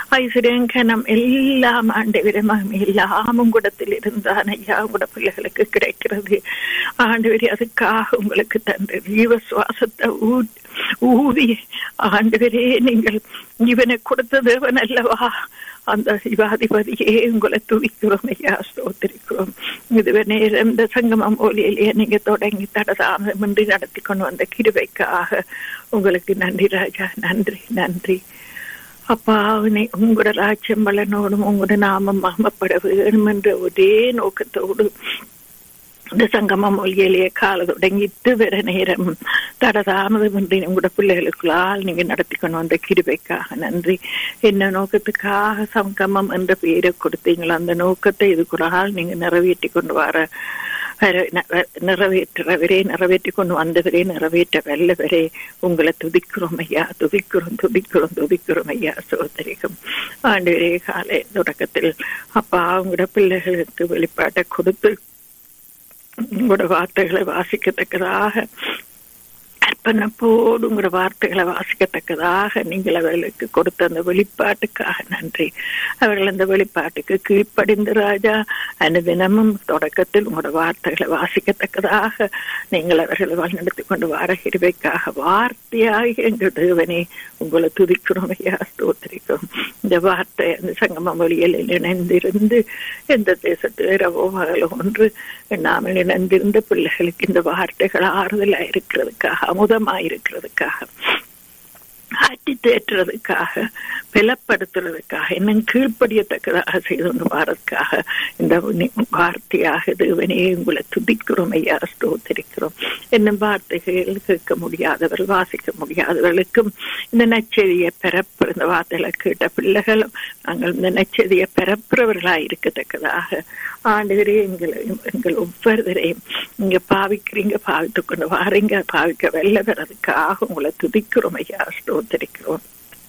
ஐஸ்வர்யம் கனம் எல்லாம் ஆண்டவரே மகிமை எல்லாம் உங்களிடத்தில் இருந்தான் ஐயா உங்களோட பிள்ளைகளுக்கு கிடைக்கிறது ஆண்டவரே அதுக்காக உங்களுக்கு தந்த ஜீவ சுவாசத்தை ஊ- ஊதி ஆண்டவரே நீங்கள் இவனை கொடுத்த தேவன் அல்லவா அந்த சிவாதிபதியே உங்களை துதிக்கிறோம் ஐயா ஸ்தோத்திரிக்கிறோம் இதுவே நேரம் இந்த சங்கமம் ஒலியிலேயே நீங்க தொடங்கி தடதாமின்றி நடத்தி கொண்டு வந்த கிருபைக்காக உங்களுக்கு நன்றி ராஜா நன்றி நன்றி அப்பா அவனை உங்களோட ராஜ்யம் பலனோடும் உங்களோட நாமம் மகமப்பட வேணும் என்ற ஒரே நோக்கத்தோடு இந்த சங்கமம் மொழியிலேயே கால தொடங்கி இதுவரை நேரம் தடதாமதமின்றி உங்களோட பிள்ளைகளுக்குள்ளால் நீங்க நடத்தி கொண்டு வந்த கிருபைக்காக நன்றி என்ன நோக்கத்துக்காக சங்கமம் என்ற பெயரை கொடுத்தீங்களோ அந்த நோக்கத்தை இதுக்குள்ளால் நீங்க நிறைவேற்றி கொண்டு வர வர- ந- நிறைவேற்றுறவரே நிறைவேற்றி கொண்டு வந்தவரே நிறைவேற்ற வல்லவரே உங்களை துதிக்கிறோம் ஐயா துதிக்கிறோம் துதிக்கிறோம் துதிக்கிறோம் ஐயா சோதரிகம் ஆண்டவரே காலை தொடக்கத்தில் அப்பா உங்களோட பிள்ளைகளுக்கு வெளிப்பாட்டை கொடுத்து உங்களோட வார்த்தைகளை வாசிக்கத்தக்கதாக அர்ப்பணப்போடு உங்களோட வார்த்தைகளை வாசிக்கத்தக்கதாக நீங்கள் அவர்களுக்கு கொடுத்த அந்த வெளிப்பாட்டுக்காக நன்றி அவர்கள் அந்த வெளிப்பாட்டுக்கு கீழ்ப்படிந்து ராஜா அனுதினமும் தொடக்கத்தில் உங்களோட வார்த்தைகளை வாசிக்கத்தக்கதாக நீங்கள் அவர்களை வழிநடத்தி கொண்டு வர இருவைக்காக வார்த்தையாகி எங்கள் தேவனே உங்களை துதிக்கிறோம் ஐயா ஸ்தோத்திரிக்கிறோம் இந்த வார்த்தை அந்த சங்கம மொழியில் இணைந்திருந்து எந்த தேசத்து இரவோ பகலோ ஒன்று நாமல் இணைந்திருந்த பிள்ளைகளுக்கு இந்த வார்த்தைகள் ஆறுதலா இருக்கிறதுக்காக அமுதமா இருக்கிறதுக்காக ஆட்டி தேற்றுறதுக்காக பலப்படுத்துறதுக்காக இன்னும் கீழ்ப்படியத்தக்கதாக செய்து கொண்டு வரதுக்காக இந்த நி- வார்த்தையாக தேவனே உங்களை துதிக்கிறோம் ஐயா ஸ்தோத்திரிக்கிறோம் என்னும் வார்த்தைகள் கேட்க முடியாதவர்கள் வாசிக்க முடியாதவர்களுக்கும் இந்த நச்செய்தியை பெறப்புற இந்த வார்த்தைகளை கேட்ட பிள்ளைகளும் நாங்கள் இந்த நச்செய்தியை பெறப்புறவர்களாய் இருக்கத்தக்கதாக ஆண்டுகிறே எங்களை எங்கள் ஒவ்வொருவரையும் நீங்க பாவிக்கிறீங்க பாவித்து கொண்டு வாரீங்க பாவிக்க வெள்ள பெறதுக்காக உங்களை துதிக்கிறோம் ஐயா ஸ்தோத்தரிக்கிறோம்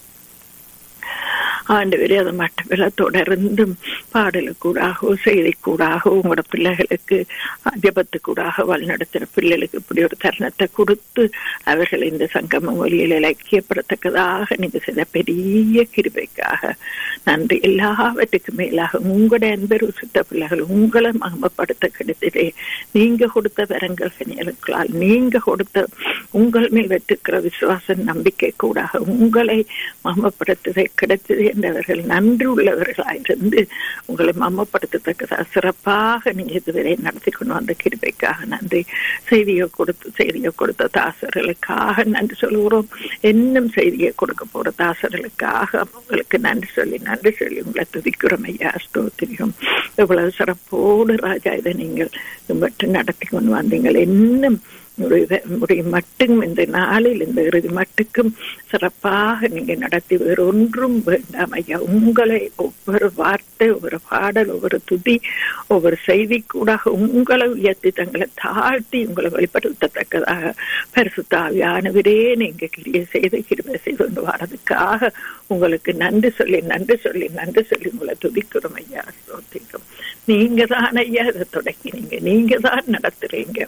ஆண்டவரே அது மட்டுமில்ல தொடர்ந்தும் பாடலுக்கூடாகவோ செய்திக்கூடாகவோ உங்களோட பிள்ளைகளுக்கு ஜபத்துக்கூடாக வழிநடத்துகிற பிள்ளைகளுக்கு இப்படி ஒரு தருணத்தை கொடுத்து அவர்கள் இந்த சங்கம மொழியில் இலக்கியப்படத்தக்கதாக நீங்க செய்த பெரிய கிருபைக்காக நன்றி எல்லாவற்றுக்கும் மேலாக உங்களோட அன்பர் சுத்த பிள்ளைகள் உங்களை மகமப்படுத்த கிடைத்ததே நீங்க கொடுத்த வரங்கள் கனியலுக்களால் நீங்க கொடுத்த உங்கள் மேல் வைத்திருக்கிற விசுவாச நம்பிக்கை கூடாக உங்களை மகமப்படுத்ததை கிடைத்தது என்றவர்கள் நன்றி உள்ளவர்களாயிருந்து உங்களை மமப்படுத்தத்தக்கதாக சிறப்பாக நீங்க இதுவரை நடத்தி கொண்டு வந்த கிருபைக்காக நன்றி செய்தியை கொடுத்து செய்தியை கொடுத்த தாசர்களுக்காக நன்றி சொல்லுகிறோம் இன்னும் செய்தியை கொடுக்க போற தாசர்களுக்காக உங்களுக்கு நன்றி சொல்லி நன்றி சொல்லி உங்களை துதிக்கிறோம் ஐயா ஸ்தோத்திரியம் இவ்வளவு சிறப்போடு ராஜா இதை நீங்கள் மட்டும் நடத்தி கொண்டு வந்தீங்கள் இன்னும் முடிவ- முடியும் மட்டும் இந்த நாளில் இந்த இறுதி மட்டுக்கும் சிறப்பாக நீங்க நடத்தி வேறு ஒன்றும் வேண்டாம் ஐயா உங்களை ஒவ்வொரு வார்த்தை ஒவ்வொரு பாடல் ஒவ்வொரு துதி ஒவ்வொரு செய்தி கூட உங்களை உயர்த்தி தங்களை தாழ்த்தி உங்களை வெளிப்படுத்தத்தக்கதாக பரிசுத்தாவியானவரே நீங்க கிரியை செய்து கிருமை செய்து கொண்டு வரதுக்காக உங்களுக்கு நன்றி சொல்லி நன்றி சொல்லி நன்றி சொல்லி உங்களை துதிக்கிறோம் ஐயா ஸ்தோத்திரம் நீங்க தான் ஐயா இதை தொடங்கினீங்க நீங்க தான் நடத்துறீங்க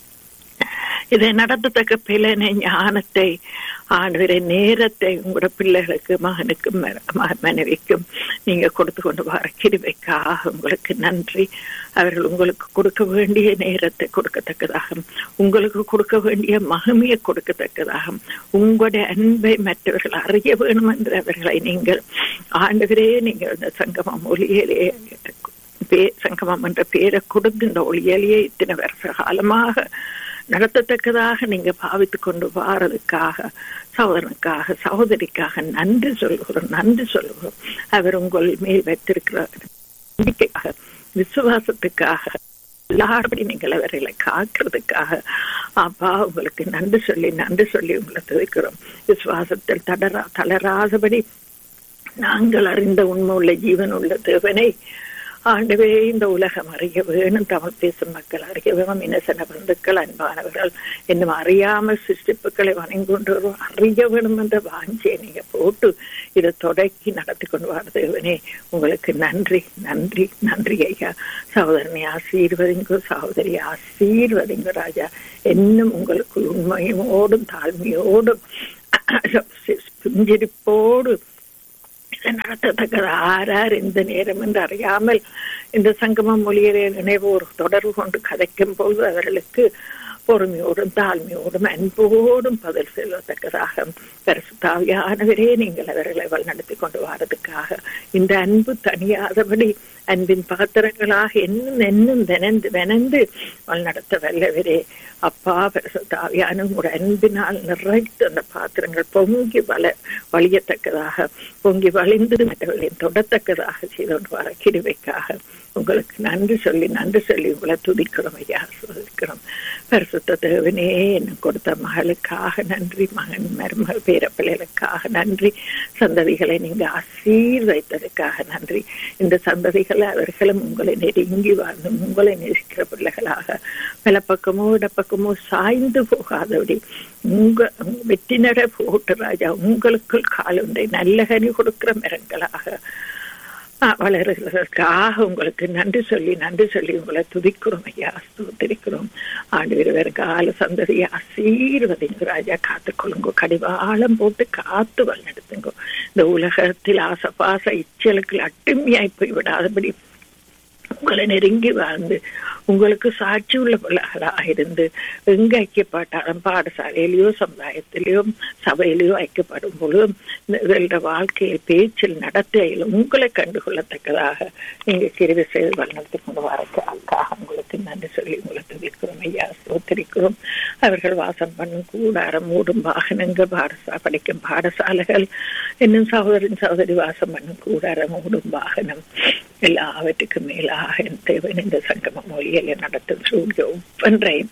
இதை நடத்தத்தக்க பிள்ளனை ஞானத்தை ஆண்டவரை நேரத்தை உங்களோட பிள்ளைகளுக்கு மகனுக்கும் ம- ம- மனைவிக்கும் நீங்க கொடுத்து கொண்டு வர கிருபைக்காக உங்களுக்கு நன்றி அவர்கள் உங்களுக்கு கொடுக்க வேண்டிய நேரத்தை கொடுக்கத்தக்கதாக உங்களுக்கு கொடுக்க வேண்டிய மகிமையை கொடுக்கத்தக்கதாக உங்களுடைய அன்பை மற்றவர்கள் அறிய வேணும் என்று அவர்களை நீங்கள் ஆண்டவரே நீங்கள் இந்த சங்கமம் ஒளியிலே பே- சங்கமம் என்ற பேரை கொடுத்து இந்த ஒளியிலேயே இத்தனை வருஷ காலமாக நடத்தத்தக்கதாக நீங்க பாவித்து கொண்டு வாரதுக்காக சகோதரனுக்காக சகோதரிக்காக நன்றி சொல்லுகிறோம் நன்றி சொல்லுகிறோம் அவர் உங்கள் மேல் வைத்திருக்கிற நம்பிக்கைக்காக விசுவாசத்துக்காக எல்லாருபடி நீங்கள் அவர்களை காக்கிறதுக்காக அப்பா உங்களுக்கு நன்றி சொல்லி நன்றி சொல்லி உங்களை துவைக்கிறோம் விசுவாசத்தில் தளரா தளராதபடி நாங்கள் அறிந்த உண்மை உள்ள ஜீவன் உள்ள தேவனை ஆண்டவே இந்த உலகம் அறிய வேணும் தமிழ் பேசும் மக்கள் அறிய வேணும் இனசன பந்துக்கள் அன்பானவர்கள் இன்னும் அறியாமல் சிருஷ்டிப்புகளை வணங்கி கொண்டு வருவோம் அறிய வேணும் என்ற வாஞ்சியை நீங்க போட்டு இதை தொடக்கி நடத்தி கொண்டு வர தேவனே உங்களுக்கு நன்றி நன்றி நன்றி ஐயா சகோதரனை ஆசீர்வதிங்கோ சகோதரி ஆசீர்வதிங்கோ ராஜா இன்னும் உங்களுக்கு உண்மையோடும் தாழ்மையோடும் புஞ்சிரிப்போடு நடத்தத்தக்கது ஆரார் இந்த நேரம் என்று அறியாமல் இந்த சங்கம மொழியிலே நினைவோர் தொடர்பு கொண்டு கதைக்கும் போது அவர்களுக்கு பொறுமையோடும் தாழ்மையோடும் அன்போடும் பதில் செல்லத்தக்கதாக பரிசுத்தாவியானவரே நீங்கள் அவர்களை வழிநடத்தி கொண்டு வரதுக்காக இந்த அன்பு தனியாதபடி அன்பின் பாத்திரங்களாக இன்னும் இன்னும் வினந்து வினந்து வழிநடத்த வல்லவரே அப்பா பரிசுத்தாவியான ஒரு அன்பினால் நிறைத்து அந்த பாத்திரங்கள் பொங்கி வள வழியத்தக்கதாக பொங்கி வழிந்து மற்றவர்களின் தொடத்தக்கதாக செய்து கொண்டு வர கிருவைக்காக உங்களுக்கு நன்றி சொல்லி நன்றி சொல்லி உங்களை துதிக்கிறோம் ஐயா சொல்லிக்கிறோம் பரிசுத்த தேவனே என்ன கொடுத்த மகளுக்காக நன்றி மகன் மருமகள் பேர பிள்ளைகளுக்காக நன்றி சந்ததிகளை நீங்க ஆசீர்வைத்ததுக்காக நன்றி இந்த சந்ததிகளை அவர்களும் உங்களை நெருங்கி வாழ்ந்து உங்களை நேசிக்கிற பிள்ளைகளாக பல பக்கமோ இடப்பக்கமோ சாய்ந்து போகாதபடி உங்க வெற்றி நட போட்டு ராஜா உங்களுக்குள் காலுண்டை நல்ல கனி கொடுக்கிற மரங்களாக வளர்கிறதற்காக உங்களுக்கு நன்றி சொல்லி நன்றி சொல்லி உங்களை துதிக்கிறோம் ஐயா ஸ்தோத்திரிக்கிறோம் ஆண்டு வருங்கால சந்ததியை ஆசீர்வதிங்க ராஜா காத்துக்கொள்ளுங்க கடிவாளம் போட்டு காத்து வழிநடத்துங்க இந்த உலகத்தில் ஆசபாச இச்சலுக்கு அட்டுமையாய் போய் விடாதபடி உங்களை நெருங்கி வாழ்ந்து உங்களுக்கு சாட்சி உள்ள பிள்ளைகளாக இருந்து எங்க ஐக்கியப்பட்டாலும் பாடசாலையிலயோ சமுதாயத்திலேயோ சபையிலேயோ ஐக்கியப்படும் பொழுதும் இவர்களோட வாழ்க்கையில் பேச்சில் நடத்தையிலும் உங்களை கண்டுகொள்ளத்தக்கதாக நீங்க கிருவி செய்து வளர்த்து கொண்டு வரக்காக உங்களுக்கு நன்றி சொல்லி உங்களை துதிக்கிறோம் ஐயா சோத்தரிக்கிறோம் அவர்கள் வாசம் பண்ணும் கூடாரம் மூடும் வாகனங்கள் பாடசா படிக்கும் பாடசாலைகள் இன்னும் சகோதரின் சகோதரி வாசம் பண்ணும் கூடாரம் மூடும் வாகனம் எல்லாவற்றுக்கும் மேலாக என் தேவன் இந்த சங்கம மொழியில நடத்தும் சூழ்நிலை ஒவ்வொன்றையும்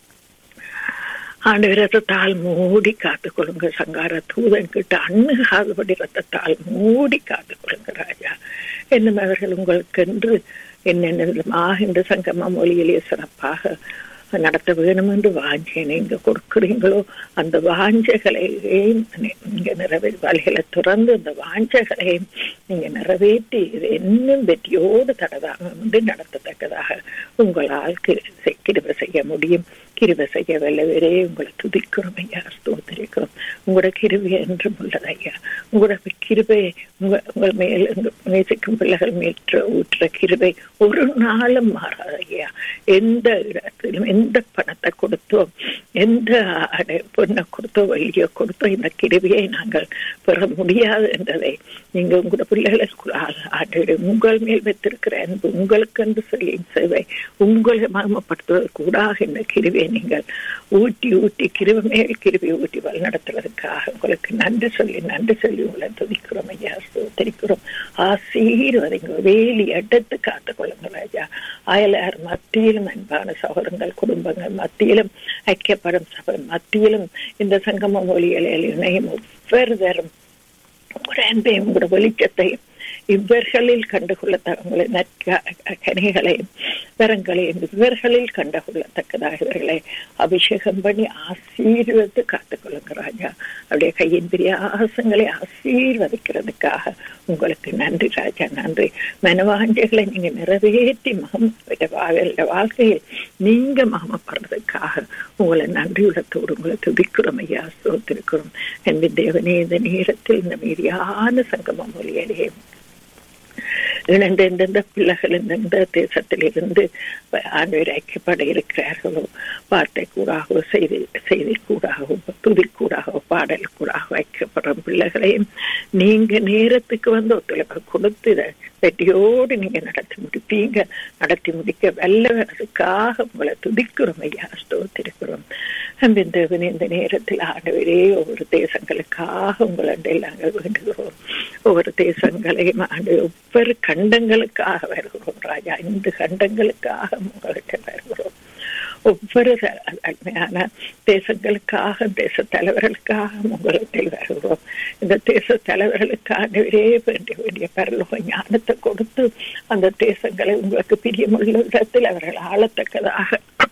ஆண்டு ரத்தத்தால் மூடி காத்துக் கொள்ளுங்க சங்கார தூதன் கிட்ட அண்ணுகாதபடி ரத்தத்தால் மூடி காத்துக் கொள்ளுங்க ராஜா என்னும் அவர்கள் உங்களுக்கென்று என்னென்ன இந்த சங்கம மொழியிலே சிறப்பாக நடத்த வேணும் என்று வாஞ்சை நீங்க கொடுக்குறீங்களோ அந்த வாஞ்சைகளையும் நீங்க நிறைவே வழிகளை துறந்து அந்த வாஞ்சைகளையும் நீங்க நிறைவேற்றி இது இன்னும் வெற்றியோடு தடதாக வந்து நடத்தத்தக்கதாக உங்களால் கிருப செய்ய முடியும் கிருப செய்ய வல்லவரே உங்களை துதிக்கிறோம் ஐயா ஸ்தோத்திரிக்கிறோம் உங்களோட கிருபை என்றும் உள்ளது ஐயா உங்களோட கிருபை உங்க உங்கள் மேல் நேசிக்கும் பிள்ளைகள் மேற்ற ஊற்ற கிருபை ஒரு நாளும் மாறாது ஐயா எந்த இடத்திலும் எந்த பணத்தை கொடுத்தோம் எந்த பொண்ணை கொடுத்தோ வழியோ கொடுத்தோ இந்த கிருவியை நாங்கள் பெற முடியாது என்றதை நீங்க உங்களோட பிள்ளைகளை உங்கள் மேல் வைத்திருக்கிற அன்பு உங்களுக்கு என்று சொல்லி சேவை உங்களை மகமப்படுத்துவது கூடாக இந்த கிருவியை நீங்கள் ஊட்டி ஊட்டி கிருவ மேல் கிருவி ஊட்டி வழி நடத்துவதற்காக உங்களுக்கு நன்றி சொல்லி நன்றி சொல்லி உங்களை துதிக்கிறோம் ஐயா தெரிக்கிறோம் ஆசீர்வதிங்க வேலி எடுத்து காத்துக் கொள்ளுங்க ராஜா அயலார் மத்தியிலும் அன்பான சகோதரங்கள் குடும்பங்கள் மத்தியிலும் ஐக்கியப்படும் சபை மத்தியிலும் இந்த சங்கம மொழிகளில் இணையும் ஒவ்வொருவரும் ஒரு அன்பையும் உங்களோட வெளிச்சத்தையும் இவர்களில் கண்டுகொள்ளத்தவங்களை கனிகளையும் வரங்களையும் இவர்களில் கண்டுகொள்ளத்தக்கதாக இவர்களை அபிஷேகம் பண்ணி ஆசீர்வதித்து காத்துக்கொள்ளுங்க ராஜா அவருடைய கையின் பிரியாசங்களை ஆசீர்வதிக்கிறதுக்காக உங்களுக்கு நன்றி ராஜா நன்றி மனவாண்டிகளை நீங்க நிறைவேற்றி மகம் வாழ்க்கையில் நீங்க மகமப்படுறதுக்காக உங்களை நன்றியுள்ளத்தோடு உங்களை துதிக்கிறோம் ஐயா சோத்திருக்கிறோம் என்பின் தேவனே இந்த நேரத்தில் இந்த மீதியான சங்கம மொழியிலே இணைந்து எந்தெந்த பிள்ளைகள் எந்தெந்த தேசத்திலிருந்து ஆண்டவர் ஐக்கியப்பட இருக்கிறார்களோ வார்த்தை கூடாகவோ செய்தி செய்தி கூடாகவோ துதி கூடாகவோ பாடல் கூடாகவோ ஐக்கியப்படுற பிள்ளைகளையும் நீங்க நேரத்துக்கு வந்து ஒத்துழைப்பு கொடுத்து இதை வெற்றியோடு நீங்க நடத்தி முடிப்பீங்க நடத்தி முடிக்க வல்லவர்களுக்காக உங்களை துதிக்கிறோம் ஐயா ஸ்தோத்திருக்கிறோம் அன்பின் தேவன் இந்த நேரத்தில் ஆண்டவரே ஒவ்வொரு தேசங்களுக்காக உங்களை நாங்கள் வேண்டுகிறோம் ஒவ்வொரு தேசங்களையும் ஆண்டு ஒவ்வொரு கண்டங்களுக்காக வருகிறோம் ராஜா இந்த கண்டங்களுக்காக உங்கள்கிட்ட வருகிறோம் ஒவ்வொரு அருமையான தேசங்களுக்காக தேச தலைவர்களுக்காக உங்களிடத்தில் வருகிறோம் இந்த தேச தலைவர்களுக்காக வேண்டிய வேண்டிய பரலோக ஞானத்தை கொடுத்து அந்த தேசங்களை உங்களுக்கு பிரியமுள்ள இடத்தில் அவர்கள் ஆளத்தக்கதாக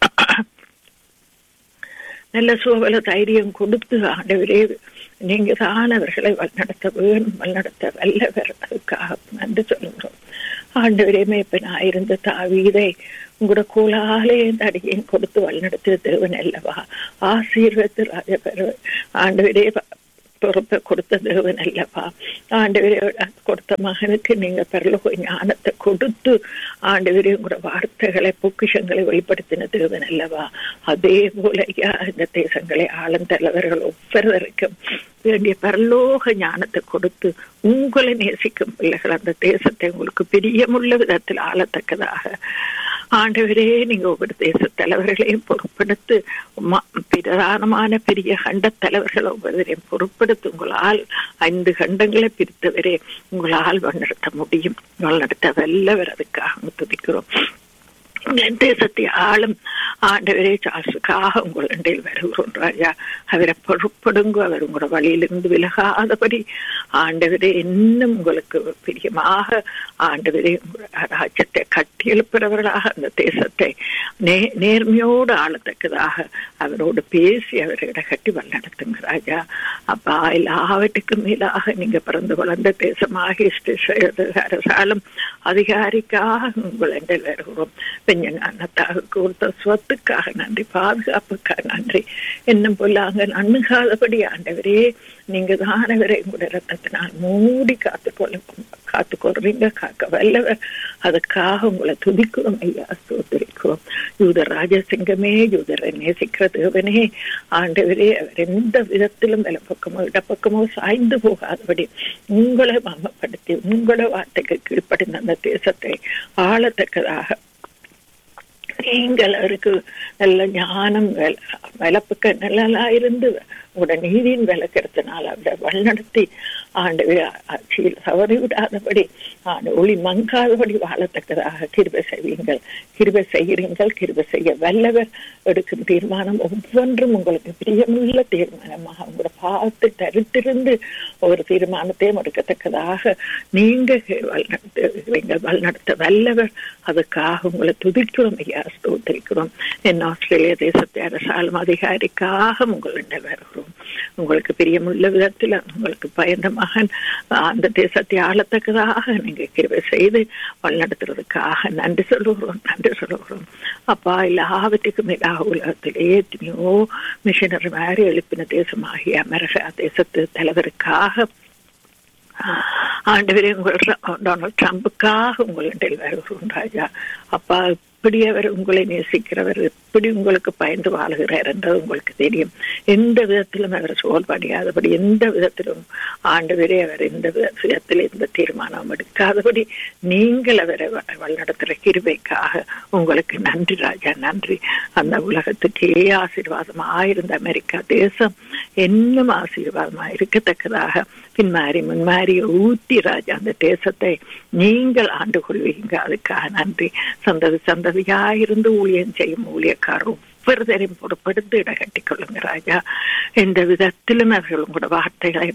நல்ல சோபல தைரியம் கொடுத்து ஆண்டவரே நீங்க தான் அவர்களை வழிநடத்த வேணும் வழிநடத்த வல்லவர் அதுக்காக நன்றி சொல்லுகிறோம் ஆண்டவரே மேப்பனாக இருந்த தாவீதை உங்களோட கோலாலே இந்த அடியையும் கொடுத்து வழிநடத்திய தேவன் அல்லவா ஆசீர்வத்து ராஜபெரு ஆண்டவரே பொறுப்பை கொடுத்த தேவன் அல்லவா ஆண்டவரே கொடுத்த மகனுக்கு நீங்க பரலோக ஞானத்தை கொடுத்து ஆண்டவரே உங்களோட வார்த்தைகளை பொக்கிஷங்களை வெளிப்படுத்தின தேவன் அல்லவா அதே போல ஐயா இந்த தேசங்களை ஆளுந்தலைவர்கள் ஒவ்வொருவருக்கும் வேண்டிய பரலோக ஞானத்தை கொடுத்து உங்களை நேசிக்கும் பிள்ளைகள் அந்த தேசத்தை உங்களுக்கு பிரியமுள்ள விதத்தில் ஆளத்தக்கதாக ஆண்டவரே நீங்க ஒவ்வொரு தேச தலைவர்களையும் பொறுப்படுத்து பிரதானமான பெரிய கண்ட தலைவர்கள் ஒவ்வொருவரையும் பொறுப்படுத்தி உங்களால் ஐந்து கண்டங்களை பிரித்தவரே உங்களால் வழிநடத்த முடியும் வழிநடத்த வல்லவர் அதுக்காக துதிக்கிறோம் தேசத்தை ஆளும் ஆண்டவரே சாசுக்காக உங்கள் அண்டையில் வருகிறோம் ராஜா அவரை பொறுப்படுங்க அவர் உங்களோட வழியிலிருந்து விலகாதபடி ஆண்டவரே இன்னும் உங்களுக்கு பிரியமாக ஆண்டவரே ராஜ்யத்தை கட்டி எழுப்புறவர்களாக அந்த தேசத்தை நே நேர்மையோடு ஆளத்தக்கதாக அவரோடு பேசி அவர்களை கட்டி வழிநடத்துங்க ராஜா அப்பா எல்லாவற்றுக்கும் மேலாக நீங்க பிறந்து வளர்ந்த தேசமாக அரசாலும் அதிகாரிக்காக உங்கள் அண்டையில் வருகிறோம் ஞானத்தாக கொடுத்த சொத்துக்காக நன்றி பாதுகாப்புக்காக நன்றி என்னும் போல அங்க நண்ணுகாதபடி ஆண்டவரே நீங்க தானவரை உங்களுடைய ரத்தத்தினால் மூடி காத்துக்கொள்ள காத்துக்கொள்றீங்க காக்க வல்லவர் அதுக்காக உங்களை துதிக்கிறோம் ஐயா சோதரிக்கிறோம் யூதர் ராஜசிங்கமே யூதரை நேசிக்கிற தேவனே ஆண்டவரே அவர் எந்த விதத்திலும் பக்கமோ இடப்பக்கமோ சாய்ந்து போகாதபடி உங்களை மமப்படுத்தி உங்களோட வார்த்தைக்கு கீழ்ப்படிந்த அந்த தேசத்தை ஆளத்தக்கதாக நீங்கள் அவருக்கு நல்ல ஞானம் விளப்புக்க நல்லா இருந்து உங்களோட நீதியின் விளக்கிறதுனால அவரை வழிநடத்தி ஆண்டு ஆட்சியில் தவறி விடாதபடி ஆண்டு ஒளி மங்காதபடி வாழத்தக்கதாக கிருபை செய்வீங்கள் கிருபை செய்கிறீங்கள் கிருபை செய்ய வல்லவர் எடுக்கும் தீர்மானம் ஒவ்வொன்றும் உங்களுக்கு பிரியமுள்ள தீர்மானமாக உங்களோட பார்த்து தரித்திருந்து ஒரு தீர்மானத்தையும் எடுக்கத்தக்கதாக நீங்க வழிநடத்துவீங்கள் வழிநடத்த வல்லவர் அதுக்காக உங்களை துதிக்கிறோம் ஐயா ஸ்தோத்திரிக்கிறோம் என் ஆஸ்திரேலிய தேசத்தை அரசாலும் அதிகாரிக்காக உங்களிடம் வருகிறோம் உங்களுக்கு பிரியமுள்ள விதத்தில் உங்களுக்கு பயந்த மகன் அந்த தேசத்தை ஆளத்தக்கதாக நீங்க கிருவை செய்து வழிநடத்துறதுக்காக நன்றி சொல்லுகிறோம் நன்றி சொல்லுகிறோம் அப்பா எல்லாவற்றுக்கும் மேலாக உலகத்திலே எத்தனையோ மிஷினரி மாதிரி எழுப்பின தேசமாகிய அமெரிக்கா தேசத்து தலைவருக்காக ஆண்டவரே உங்கள் டொனால்ட் ட்ரம்புக்காக உங்களிடம் வருகிறோம் ராஜா அப்பா எப்படி அவர் உங்களை நேசிக்கிறவர் எப்படி உங்களுக்கு பயந்து வாழ்கிறார் என்றது உங்களுக்கு தெரியும் எந்த விதத்திலும் அவர் சோல்படியாதபடி எந்த விதத்திலும் ஆண்டவரே அவர் எந்த விதத்தில் எந்த தீர்மானம் எடுக்காதபடி நீங்கள் அவரை வழிநடத்துகிற கிருபைக்காக உங்களுக்கு நன்றி ராஜா நன்றி அந்த உலகத்துக்கே ஆசீர்வாதமாக இருந்த அமெரிக்கா தேசம் இன்னும் ஆசீர்வாதமாக இருக்கத்தக்கதாக பின்மாறி முன்மாறி ஊட்டி ராஜா அந்த தேசத்தை நீங்கள் ஆண்டு கொள்வீங்க அதுக்காக நன்றி சந்ததி சந்ததியாயிருந்து ஊழியம் செய்யும் ஊழியக்காரர் ஒவ்வொருத்தரையும் பொறுப்படுத்தி இட கட்டிக் கொள்ளுங்க ராஜா எந்த விதத்திலும் அவர்கள் உங்களோட வார்த்தைகளை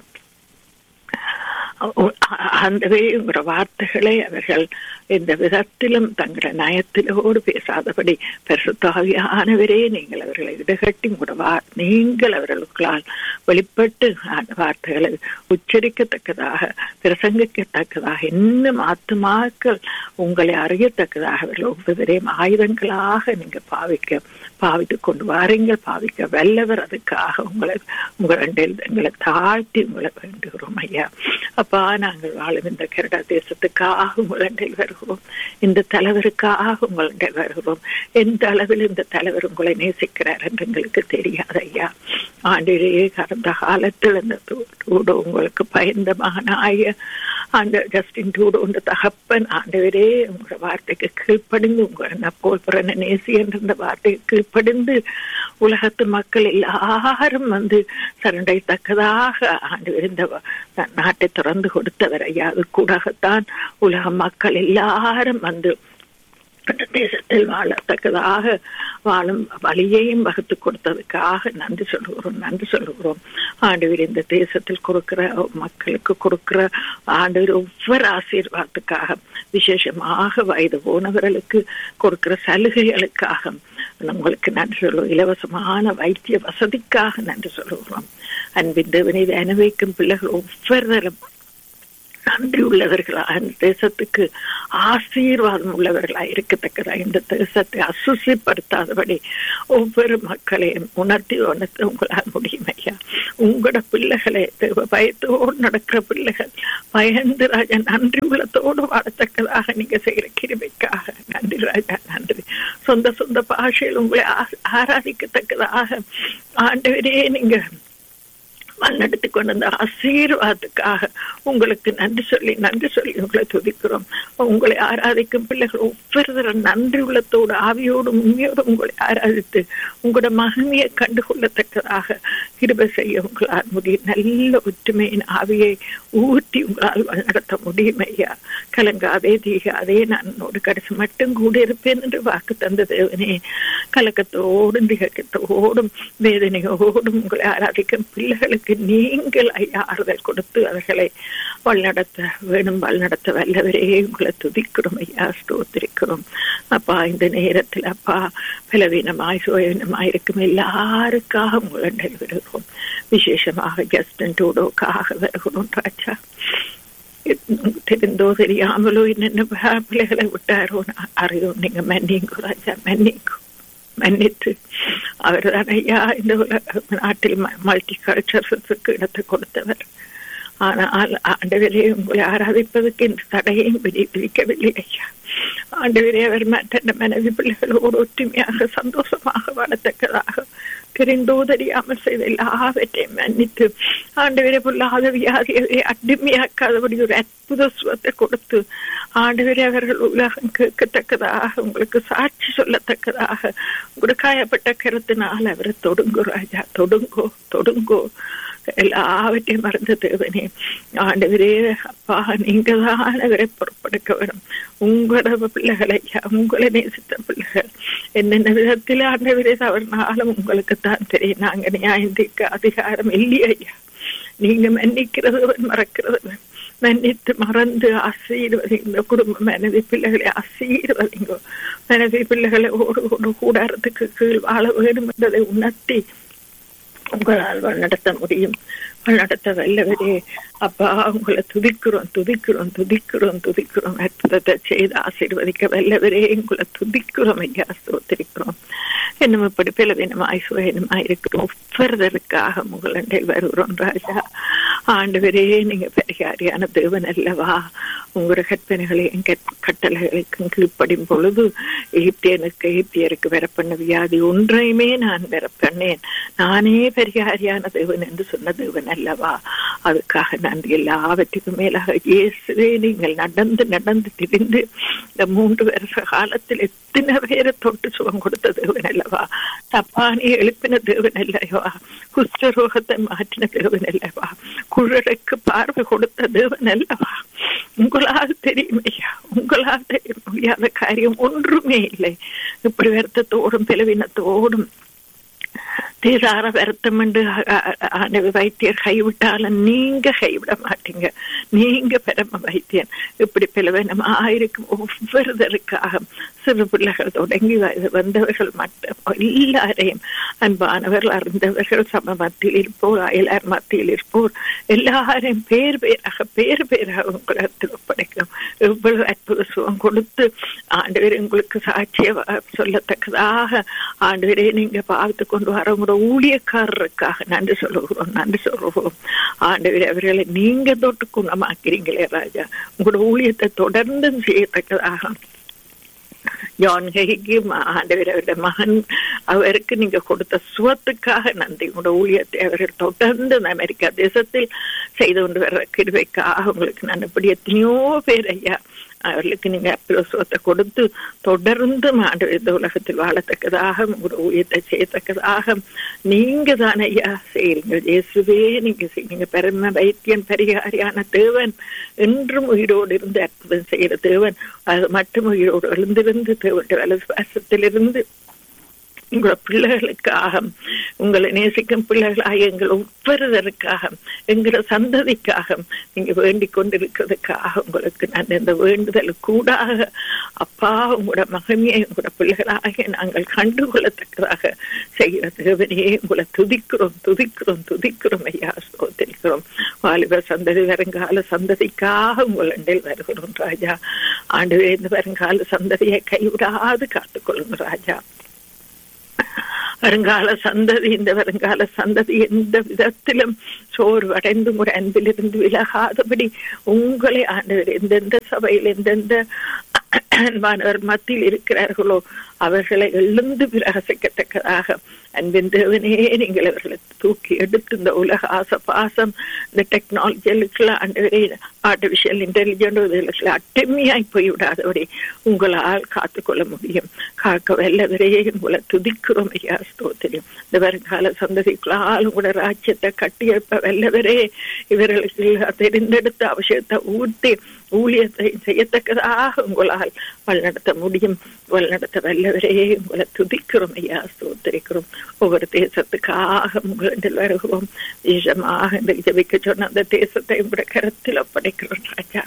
அந்தவே உங்களோட வார்த்தைகளை அவர்கள் எந்த விதத்திலும் தங்களோட நயத்திலோடு பேசாதபடி பரிசுத்தாவியானவரே நீங்கள் அவர்களை இடகட்டி உங்களோட வா நீங்கள் அவர்களுக்களால் வெளிப்பட்டு வார்த்தைகளை உச்சரிக்கத்தக்கதாக பிரசங்கிக்கத்தக்கதாக இன்னும் ஆத்துமாக்கள் உங்களை அறியத்தக்கதாக அவர்கள் ஒவ்வொருவரையும் ஆயுதங்களாக நீங்க பாவிக்க பாவித்து கொண்டு வாருங்கள் பாவிக்க வல்லவர் அதுக்காக உங்களை உங்களில் எங்களை தாழ்த்தி உங்களை வேண்டுகிறோம் ஐயா அப்பா நாங்கள் வாழும் இந்த கனடா தேசத்துக்காக உங்களில் வருகிறோம் இந்த தலைவருக்காக உங்களில் வருகிறோம் எந்த அளவில் இந்த தலைவர் உங்களை நேசிக்கிறார் என்று எங்களுக்கு தெரியாது ஐயா ஆண்டிலேயே கடந்த காலத்தில் இந்த டூடோ உங்களுக்கு பயந்த மகனாய அந்த ஜஸ்டின் டூடோ இந்த தகப்பன் ஆண்டவரே உங்களோட வார்த்தைக்கு கீழ்ப்படிந்து உங்களை போல் பிறன நேசி என்ற வார்த்தைக்கு கீழ்ப்படிந்து உலகத்து மக்கள் எல்லாரும் வந்து சரண்டைத்தக்கதாக ஆண்டு இந்த நாட்டை திறந்து கொடுத்தவர் ஐயா அது கூடத்தான் உலக மக்கள் எல்லாரும் வந்து அந்த தேசத்தில் வாழத்தக்கதாக வாழும் வழியையும் வகுத்து கொடுத்ததுக்காக நன்றி சொல்லுகிறோம் நன்றி சொல்லுகிறோம் ஆண்டவர் இந்த தேசத்தில் கொடுக்கிற மக்களுக்கு கொடுக்கிற ஆண்டவர் ஒவ்வொரு ஆசீர்வாதத்துக்காக விசேஷமாக வயது போனவர்களுக்கு கொடுக்கிற சலுகைகளுக்காக உங்களுக்கு நன்றி சொல்லுவோம் இலவசமான வைத்திய வசதிக்காக நன்றி சொல்லுகிறோம் அன்பின் தேவனை அனுபவிக்கும் பிள்ளைகள் ஒவ்வொருவரும் நன்றி உள்ளவர்களா இந்த தேசத்துக்கு ஆசீர்வாதம் உள்ளவர்களா இருக்கத்தக்கதா இந்த தேசத்தை அசுசிப்படுத்தாதபடி ஒவ்வொரு மக்களையும் உணர்த்தி உணர்த்த உங்களால் முடியும் ஐயா உங்களோட பிள்ளைகளை தேவ பயத்தோடு நடக்கிற பிள்ளைகள் பயந்து ராஜா நன்றி உள்ளத்தோடு வாழத்தக்கதாக நீங்க செய்கிற கிருமைக்காக நன்றி ராஜா நன்றி சொந்த சொந்த பாஷையில் உங்களை ஆராதிக்கத்தக்கதாக ஆண்டவரே நீங்க வழிநடத்தி கொண்டு வந்த ஆசீர்வாதத்துக்காக உங்களுக்கு நன்றி சொல்லி நன்றி சொல்லி உங்களை துதிக்கிறோம் உங்களை ஆராதிக்கும் பிள்ளைகள் ஒவ்வொருத்தரும் நன்றி உள்ளத்தோடு ஆவியோடும் உண்மையோடும் உங்களை ஆராதித்து உங்களோட மகிமையை கண்டுகொள்ளத்தக்கதாக கிருப செய்ய உங்களால் முடியும் நல்ல ஒற்றுமையின் ஆவியை ஊற்றி உங்களால் வழிநடத்த முடியும் ஐயா கலங்காதே தீகாதே நான் உன்னோடு கடைசி மட்டும் கூட இருப்பேன் என்று வாக்கு தந்த தேவனே கலக்கத்தோடும் திகக்கத்தோடும் வேதனையோடும் உங்களை ஆராதிக்கும் பிள்ளைகளுக்கு நீங்கள் ஐயா ஆறுதல் கொடுத்து அவர்களை வழிநடத்த வேணும் வழிநடத்த வல்லவரே உங்களை துதிக்கிறோம் ஐயா ஸ்தோத்திரிக்கிறோம் அப்பா இந்த நேரத்தில் அப்பா பலவீனமாய் சுயவீனமாய் இருக்கும் எல்லாருக்காக உங்களை விடுகிறோம் விசேஷமாக ஜஸ்டின் டூடோக்காக வருகிறோம் ராஜா தெரிந்தோ தெரியாமலோ என்னென்ன பிள்ளைகளை விட்டாரோ அறியும் நீங்க மன்னிங்கோ ராஜா மன்னிங்கோ மன்னித்து அவர் தான் ஐயா இந்த நாட்டில் மல்டி கல்ச்சர்ஸுக்கு இடத்தை கொடுத்தவர் ஆனால் ஆண்டவரே உங்களை ஆராதிப்பதற்கு இந்த தடையும் விதிக்கவில்லை ஐயா ஆண்டவரே அவர் மற்ற மனைவி பிள்ளைகளோடு ஒற்றுமையாக சந்தோஷமாக வாழத்தக்கதாக தெரிந்தோ தெரியாமல் செய்த எல்லாவற்றையும் மன்னித்து ஆண்டவரை பொல்லாத வியாதியை அடிமையாக்காதபடி ஒரு அற்புத சுவத்தை கொடுத்து ஆண்டவரே அவர்கள் உலகம் கேட்கத்தக்கதாக உங்களுக்கு சாட்சி சொல்லத்தக்கதாக உங்களுக்கு காயப்பட்ட கருத்தினால் அவரை தொடுங்கோ ராஜா தொடுங்கோ தொடுங்கோ எல்லாவற்றையும் மறந்த தேவனே ஆண்டவரே அப்பா நீங்க தான் அவரை பொறுப்படுக்க வரும் உங்களோட பிள்ளைகளை உங்களை நேசித்த பிள்ளைகள் என்னென்ன விதத்தில் ஆண்டவரே தவறினாலும் உங்களுக்கு தான் தெரியும் நாங்க நியாயந்திக்க அதிகாரம் இல்லையா ஐயா நீங்க மன்னிக்கிறதவன் மறக்கிறதவன் மன்னித்து மறந்து ஆசீர்வதிங்க குடும்ப மனைவி பிள்ளைகளை ஆசீர்வதிங்க மனைவி பிள்ளைகளை ஓடு ஓடு கூடாரத்துக்கு கீழ் வாழ வேண்டும் என்பதை உணர்த்தி உங்களால் நடத்த முடியும் நடத்த வல்லவரே அப்பா உங்களை துதிக்கிறோம் துதிக்கிறோம் துதிக்கிறோம் துதிக்கிறோம் அற்புதத்தை செய்து ஆசீர்வதிக்க வல்லவரே உங்களை துதிக்கிறோம் ஐயா ஸ்தோத்திரிக்கிறோம் என்னும் இப்படி பிளவினமாய் சுயனமாய் இருக்கிறோம் ஒவ்வொருதற்காக முகலண்டை வருகிறோம் ராஜா ஆண்டவரே நீங்க பரிகாரியான தேவன் அல்லவா உங்களோட கற்பனைகளையும் கட்டளைகளுக்கும் கீழ்ப்படும் பொழுது எகிப்தியனுக்கு எகிப்தியருக்கு வரப்பண்ண வியாதி ஒன்றையுமே நான் வரப்பண்ணேன் நானே பரிகாரியான தேவன் என்று சொன்ன தேவன் அல்லவா அதுக்காக நான் எல்லாவற்றுக்கும் மேலாக இயேசுவே நீங்கள் நடந்து நடந்து திரிந்து இந்த மூன்று வருஷ காலத்தில் எத்தனை பேரை தொட்டு சுகம் கொடுத்த தேவன் அல்லவா தப்பானி எழுப்பின தேவன் அல்லவா குஷ்டரோகத்தை மாற்றின தேவன் அல்லவா குழலுக்கு பார்வை கொடுத்த தேவன் அல்லவா உங்களால் தெரியும் ஐயா உங்களால் தெரிய முடியாத காரியம் ஒன்றுமே இல்லை இப்படி வருத்தத்தோடும் பிளவினத்தோடும் தீரார வருத்தம் என்று வைத்தியர் கைவிட்டாலும் நீங்க கைவிட மாட்டீங்க நீங்க பெரும வைத்தியன் இப்படி பிளவனமா ஆயிருக்கும் ஒவ்வொருதற்காக சிறு பிள்ளைகள் தொடங்கி வந்தவர்கள் மட்டும் எல்லாரையும் அன்பானவர்கள் அறிந்தவர்கள் சம மத்தியில் இருப்போர் அயலார் மத்தியில் இருப்போர் எல்லாரையும் பேர் பேராக பேர் பேராக உங்களுக்கு ஒப்படைக்கும் எவ்வளவு அற்புத சுகம் கொடுத்து ஆண்டு உங்களுக்கு சாட்சிய சொல்லத்தக்கதாக ஆண்டு நீங்க பார்த்து கொண்டு வர உங்களோட ஊழியக்காரருக்காக நன்றி சொல்லுகிறோம் நன்றி சொல்லுகிறோம் ஆண்டவர் அவர்களை நீங்க தொட்டு குணமாக்கிறீங்களே ராஜா உங்களோட ஊழியத்தை தொடர்ந்து செய்யத்தக்கதாக ஜான் ஹெய்க்கு ஆண்டவர் அவருடைய மகன் அவருக்கு நீங்க கொடுத்த சுவத்துக்காக நன்றி உங்களோட ஊழியத்தை அவர்கள் தொடர்ந்து அமெரிக்கா தேசத்தில் செய்து கொண்டு வர்ற கிருவைக்காக உங்களுக்கு நான் இப்படி எத்தனையோ பேர் ஐயா அவர்களுக்கு நீங்க அப்பிரசுவத்தை கொடுத்து தொடர்ந்து ஆண்டு இந்த உலகத்தில் வாழத்தக்கதாக உங்களோட ஊழியத்தை செய்யத்தக்கதாக நீங்க தானே ஐயா செய்யறீங்க இயேசுவே நீங்க செய்யுங்க பெருமை வைத்தியன் பரிகாரியான தேவன் என்றும் உயிரோடு இருந்து அற்புதம் செய்யற தேவன் அது மட்டும் உயிரோடு எழுந்திருந்து தேவனுடைய வலசுவாசத்திலிருந்து உங்களோட பிள்ளைகளுக்காக உங்களை நேசிக்கும் பிள்ளைகளாக எங்கள் ஒவ்வொருவருக்காக எங்களோட சந்ததிக்காக நீங்க வேண்டிக் கொண்டிருக்கிறதுக்காக உங்களுக்கு நான் இந்த வேண்டுதல் கூடாக அப்பா உங்களோட மகமையை உங்களோட பிள்ளைகளாக நாங்கள் கண்டுகொள்ளத்தக்கதாக செய்கிற தேவனையே உங்களை துதிக்கிறோம் துதிக்கிறோம் துதிக்கிறோம் ஐயா சோதரிக்கிறோம் வாலிப சந்ததி வருங்கால சந்ததிக்காக உங்களில் வருகிறோம் ராஜா ஆண்டு இந்த வருங்கால சந்ததியை கைவிடாது காத்துக்கொள்ளும் ராஜா வருங்கால சந்ததி இந்த வருங்கால சந்ததி எந்த விதத்திலும் சோர்வடைந்து ஒரு அன்பிலிருந்து விலகாதபடி உங்களை ஆண்டவர் எந்தெந்த சபையில் எந்தெந்த மாணவர் மத்தியில் இருக்கிறார்களோ அவர்களை எழுந்து பிரகாசிக்கத்தக்கதாக அன்பின் தேவனே நீங்கள் அவர்களை தூக்கி எடுத்து இந்த உலக ஆச பாசம் இந்த டெக்னாலஜிகளுக்குள்ள ஆண்டவரே ஆர்டிபிஷியல் இன்டெலிஜென்ட் இதுகளுக்குள்ள அட்டமையாய் போய்விடாதவரை உங்களால் காத்துக்கொள்ள முடியும் காக்க வல்லவரையே உங்களை துதிக்கிறோம் ஐயா ஸ்தோத்திரம் இந்த வருங்கால சந்ததிகளால் உங்களோட ராஜ்யத்தை கட்டியெழுப்ப வல்லவரே இவர்களுக்கு தெரிந்தெடுத்த அவசியத்தை ஊட்டி ஊழியத்தை செய்யத்தக்கதாக உங்களால் வழிநடத்த முடியும் வழிநடத்த வல்லவரே உங்களை துதிக்கிறோம் ஐயா ஸ்தோத்திரிக்கிறோம் ஒவ்வொரு தேசத்துக்காக உங்களில் வருகிறோம் விசேஷமாக இந்த ஜபிக்க சொன்ன அந்த தேசத்தை உங்களுடைய கரத்தில் ஒப்படைக்கிறோம் ராஜா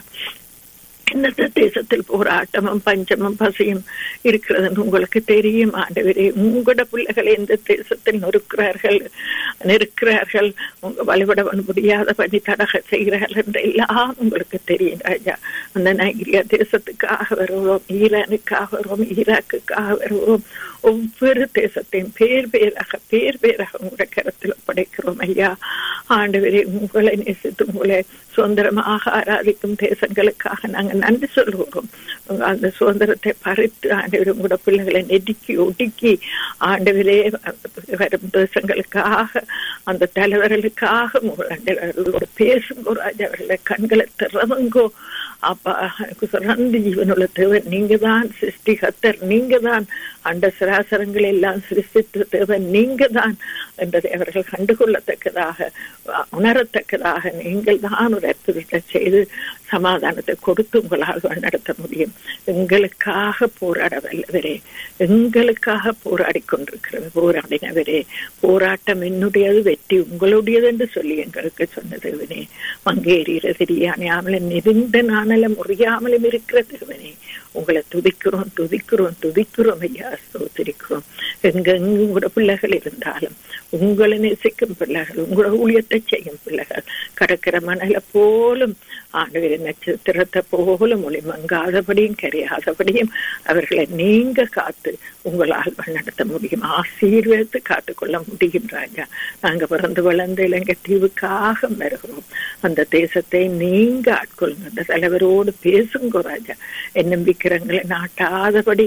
இந்த தேசத்தில் போராட்டமும் பஞ்சமும் பசியும் இருக்கிறதுன்னு உங்களுக்கு தெரியும் ஆண்டவரே உங்களோட பிள்ளைகளை இந்த தேசத்தில் நொறுக்கிறார்கள் நெருக்கிறார்கள் உங்க வழிபட முடியாத பண்ணி தடக செய்கிறார்கள் என்று எல்லாம் உங்களுக்கு தெரியும் ராஜா அந்த நைகிரியா தேசத்துக்காக வருவோம் ஈரானுக்காக வருவோம் ஈராக்குக்காக வருவோம் ஒவ்வொரு தேசத்தையும் பேர் பேராக பேர் பேராக உங்களுடைய கருத்தில் படைக்கிறோம் ஐயா ஆண்டவரே உங்களை நேசித்து உங்களை சுதந்திரமாக ஆராதிக்கும் தேசங்களுக்காக நாங்கள் நன்றி சொல்லுகிறோம் அந்த சுதந்திரத்தை பறித்து ஆண்டவர் உங்களோட பிள்ளைகளை நெடுக்கி ஒடுக்கி ஆண்டவரே வரும் தேசங்களுக்காக அந்த தலைவர்களுக்காக உங்களோட பேசுங்கோ ராஜா அவர்களை கண்களை திறவுங்கோ அப்பா சிறந்த ஜீவனுள்ள தேவன் நீங்க தான் சிருஷ்டிகத்தர் நீங்க தான் அண்ட சராசரங்களை எல்லாம் சிருஷ்டித்த தேவன் நீங்க தான் என்பதை அவர்கள் கண்டுகொள்ளத்தக்கதாக உணரத்தக்கதாக நீங்கள் தான் ஒரு அற்புதத்தை செய்து சமாதானத்தை கொடுத்து உங்களால் நடத்த முடியும் எங்களுக்காக போராட வல்லவரே எங்களுக்காக போராடி கொண்டிருக்கிறது போராடினவரே போராட்டம் என்னுடையது வெற்றி உங்களுடையது என்று சொல்லி எங்களுக்கு சொன்ன தேவனே மங்கேறிகிற தெரியாமையாமலும் நெருந்த நாணலம் முறியாமலும் இருக்கிற தேவனே உங்களை துதிக்கிறோம் துதிக்கிறோம் துதிக்கிறோம் ஐயா ஸ்தோத்திரிக்கிறோம் எங்கெங்கு உங்களோட பிள்ளைகள் இருந்தாலும் உங்களை நேசிக்கும் பிள்ளைகள் உங்களோட ஊழியத்தை செய்யும் பிள்ளைகள் கடக்கிற மணலை போலும் ஆண்டவரை நட்சத்திரத்தை போலும் ஒளி மங்காதபடியும் கரையாதபடியும் அவர்களை நீங்க காத்து உங்களால் நடத்த முடியும் ஆசீர்வதித்து காத்துக்கொள்ள முடியும் ராஜா நாங்க பிறந்து வளர்ந்த இலங்கை தீவுக்காக வருகிறோம் அந்த தேசத்தை நீங்க ஆட்கொள்ளுங்க அந்த தலைவரோடு பேசுங்க ராஜா என்னும் விக்கிரங்களை நாட்டாதபடி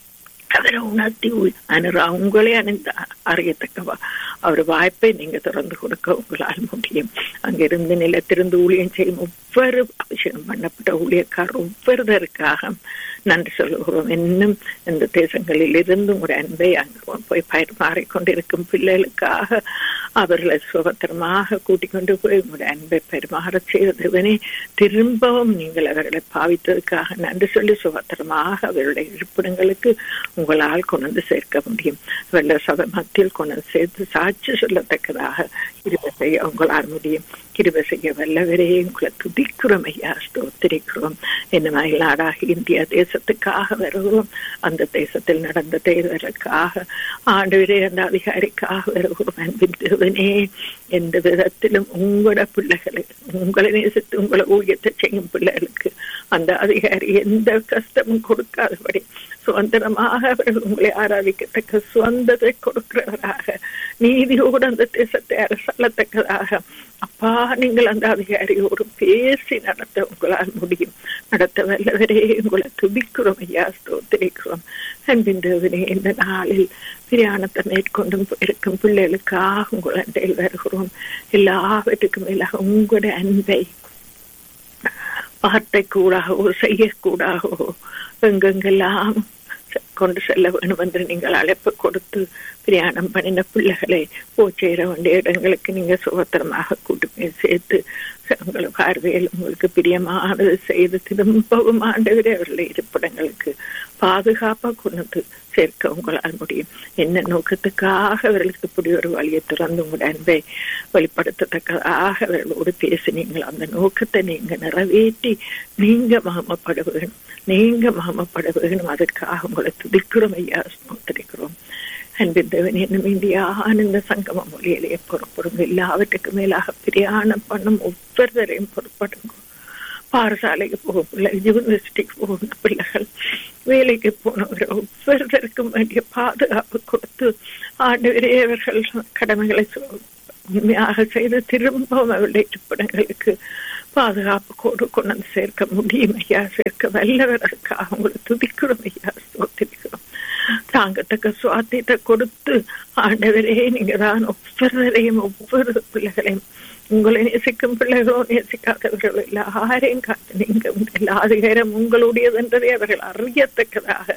அவரை உணர்த்தி அனுரா உங்களே அணிந்து அறியத்தக்கவா அவர் வாய்ப்பை நீங்க திறந்து கொடுக்க உங்களால் முடியும் அங்கிருந்து நிலத்திருந்து ஊழியம் செய்யும் ஒவ்வொரு அபிஷேகம் பண்ணப்பட்ட ஊழியக்காரர் ஒவ்வொருவருக்காக நன்றி சொல்லுகிறோம் இன்னும் இந்த தேசங்களில் இருந்து ஒரு அன்பை அங்கு போய் பரிமாறிக்கொண்டிருக்கும் பிள்ளைகளுக்காக அவர்களை சுபத்திரமாக கூட்டிக் கொண்டு போய் உங்களுடைய அன்பை பரிமாற செய்தவனே திரும்பவும் நீங்கள் அவர்களை பாவித்ததுக்காக நன்றி சொல்லி சுபத்திரமாக அவருடைய இருப்பிடங்களுக்கு உங்களால் கொண்டு சேர்க்க முடியும் வெள்ள சபை மத்தியில் கொண்டு சேர்த்து சாட்சி சொல்லத்தக்கதாக இருப்ப செய்ய உங்களால் முடியும் கிருப செய்ய வல்லவரே உங்களை துதிக்கிறோம் ஐயா ஸ்தோத்திரிக்கிறோம் என்ன மயிலாடாக இந்திய தேசத்துக்காக வருகிறோம் அந்த தேசத்தில் நடந்த தேர்தலுக்காக ஆண்டவரே அந்த அதிகாரிக்காக வருகிறோம் அன்பின் தேவனே எந்த விதத்திலும் உங்களோட பிள்ளைகளை உங்களை நேசித்து உங்களை ஊழியத்தை செய்யும் பிள்ளைகளுக்கு அந்த அதிகாரி எந்த கஷ்டமும் கொடுக்காதபடி சுதந்திரமாக அவர்கள் உங்களை ஆராதிக்கத்தக்க சுதந்திரத்தை கொடுக்கிறவராக நீதியோடு அந்த தேசத்தை அரசாளத்தக்கதாக அப்பா நீங்கள் அந்த அதிகாரியோடு பேசி நடத்த உங்களால் முடியும் நடத்த வல்லவரே உங்களை துதிக்கிறோம் ஐயா ஸ்தோத்திரிக்கிறோம் அன்பின் தேவனே இந்த நாளில் பிரயாணத்தை மேற்கொண்டும் இருக்கும் பிள்ளைகளுக்காக உங்கள் அண்டையில் வருகிறோம் எல்லாவற்றுக்கும் மேலாக உங்களுடைய அன்பை வார்த்தை கூடாகவோ செய்யக்கூடாகவோ எங்கெங்கெல்லாம் கொண்டு செல்ல வேண்டும் என்று நீங்கள் அழைப்பு கொடுத்து பிரயாணம் பண்ணின பிள்ளைகளை போய் சேர வேண்டிய இடங்களுக்கு நீங்க சுபத்திரமாக கூட்டு போய் சேர்த்து உங்கள் பார்வையில் உங்களுக்கு பிரியமானது செய்து திரும்பவும் ஆண்டவரே அவர்களை இருப்பிடங்களுக்கு பாதுகாப்பா கொண்டு சேர்க்க உங்களால் முடியும் என்ன நோக்கத்துக்காக அவர்களுக்கு இப்படி ஒரு வழியை திறந்து உங்களுடைய அன்பை வெளிப்படுத்தத்தக்கதாக அவர்களோடு பேசினீங்களோ அந்த நோக்கத்தை நீங்க நிறைவேற்றி நீங்க மகமப்பட வேணும் நீங்க மகமப்பட வேணும் அதுக்காக உங்களை துதிக்கிறோம் ஐயா ஸ்தோத்திரிக்கிறோம் அன்பின் தேவன் என்னும் இந்தியான இந்த சங்கம மொழியிலேயே பொறுப்படும் எல்லாவற்றுக்கும் மேலாக பிரியாணம் பண்ணும் ஒவ்வொருவரையும் பொறுப்படுங்க பாடசாலைக்கு போகும் பிள்ளைகள் யூனிவர்சிட்டிக்கு போகிற பிள்ளைகள் வேலைக்கு போனவர் ஒவ்வொருத்தருக்கும் வேண்டிய பாதுகாப்பு கொடுத்து ஆண்டு அவர்கள் கடமைகளை உண்மையாக செய்து திரும்பவும் அவருடைய இருப்பிடங்களுக்கு பாதுகாப்பு கோடு கொண்டு வந்து சேர்க்க முடியும் ஐயா சேர்க்க வல்லவர் அதுக்காக உங்களை துதிக்கிறோம் ஐயா சோத்திருக்கிறோம் தாங்கத்தக்க சுவாத்தியத்தை கொடுத்து ஆண்டவரே நீங்க தான் ஒவ்வொருவரையும் ஒவ்வொரு பிள்ளைகளையும் உங்களை நேசிக்கும் பிள்ளைகளோ நேசிக்காதவர்களோ எல்லாரையும் காத்து நீங்க எல்லா அதிகாரம் உங்களுடையது என்றதை அவர்கள் அறியத்தக்கதாக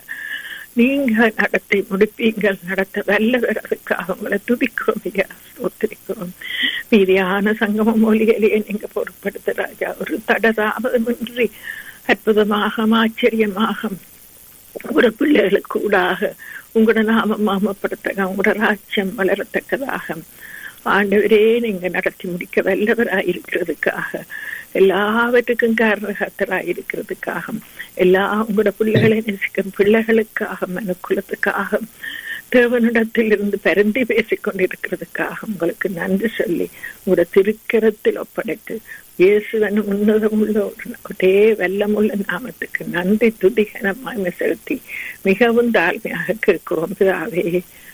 நீங்க நடத்தி முடிப்பீங்கள் நடத்த வல்லவர் அதுக்காக உங்களை துதிக்கிறோம் ஐயா சோத்திரிக்கிறோம் மீதியான சங்கம மொழிகளையே நீங்க பொருட்படுத்த ராஜா ஒரு தடதாமதமின்றி அற்புதமாக ஆச்சரியமாக உங்களோட பிள்ளைகளுக்கு கூடாக உங்களோட நாமம் மாமப்படுத்த உங்களோட ராஜ்யம் வளரத்தக்கதாக ஆண்டவரே நீங்க நடத்தி முடிக்க வல்லவராய் இருக்கிறதுக்காக எல்லாவற்றுக்கும் காரணகத்தராய் இருக்கிறதுக்காக எல்லா உங்களோட பிள்ளைகளை நேசிக்கும் பிள்ளைகளுக்காக மனுக்குலத்துக்காக தேவனிடத்தில் இருந்து பரந்தி பேசிக் கொண்டிருக்கிறதுக்காக உங்களுக்கு நன்றி சொல்லி உங்களோட திருக்கரத்தில் ஒப்படைத்து இயேசுவன் உன்னதம் உள்ள ஒரே வெள்ளமுள்ள நாமத்துக்கு நன்றி துதிகனமாய் செலுத்தி மிகவும் தாழ்மையாக கேட்கிறோம் பிதாவே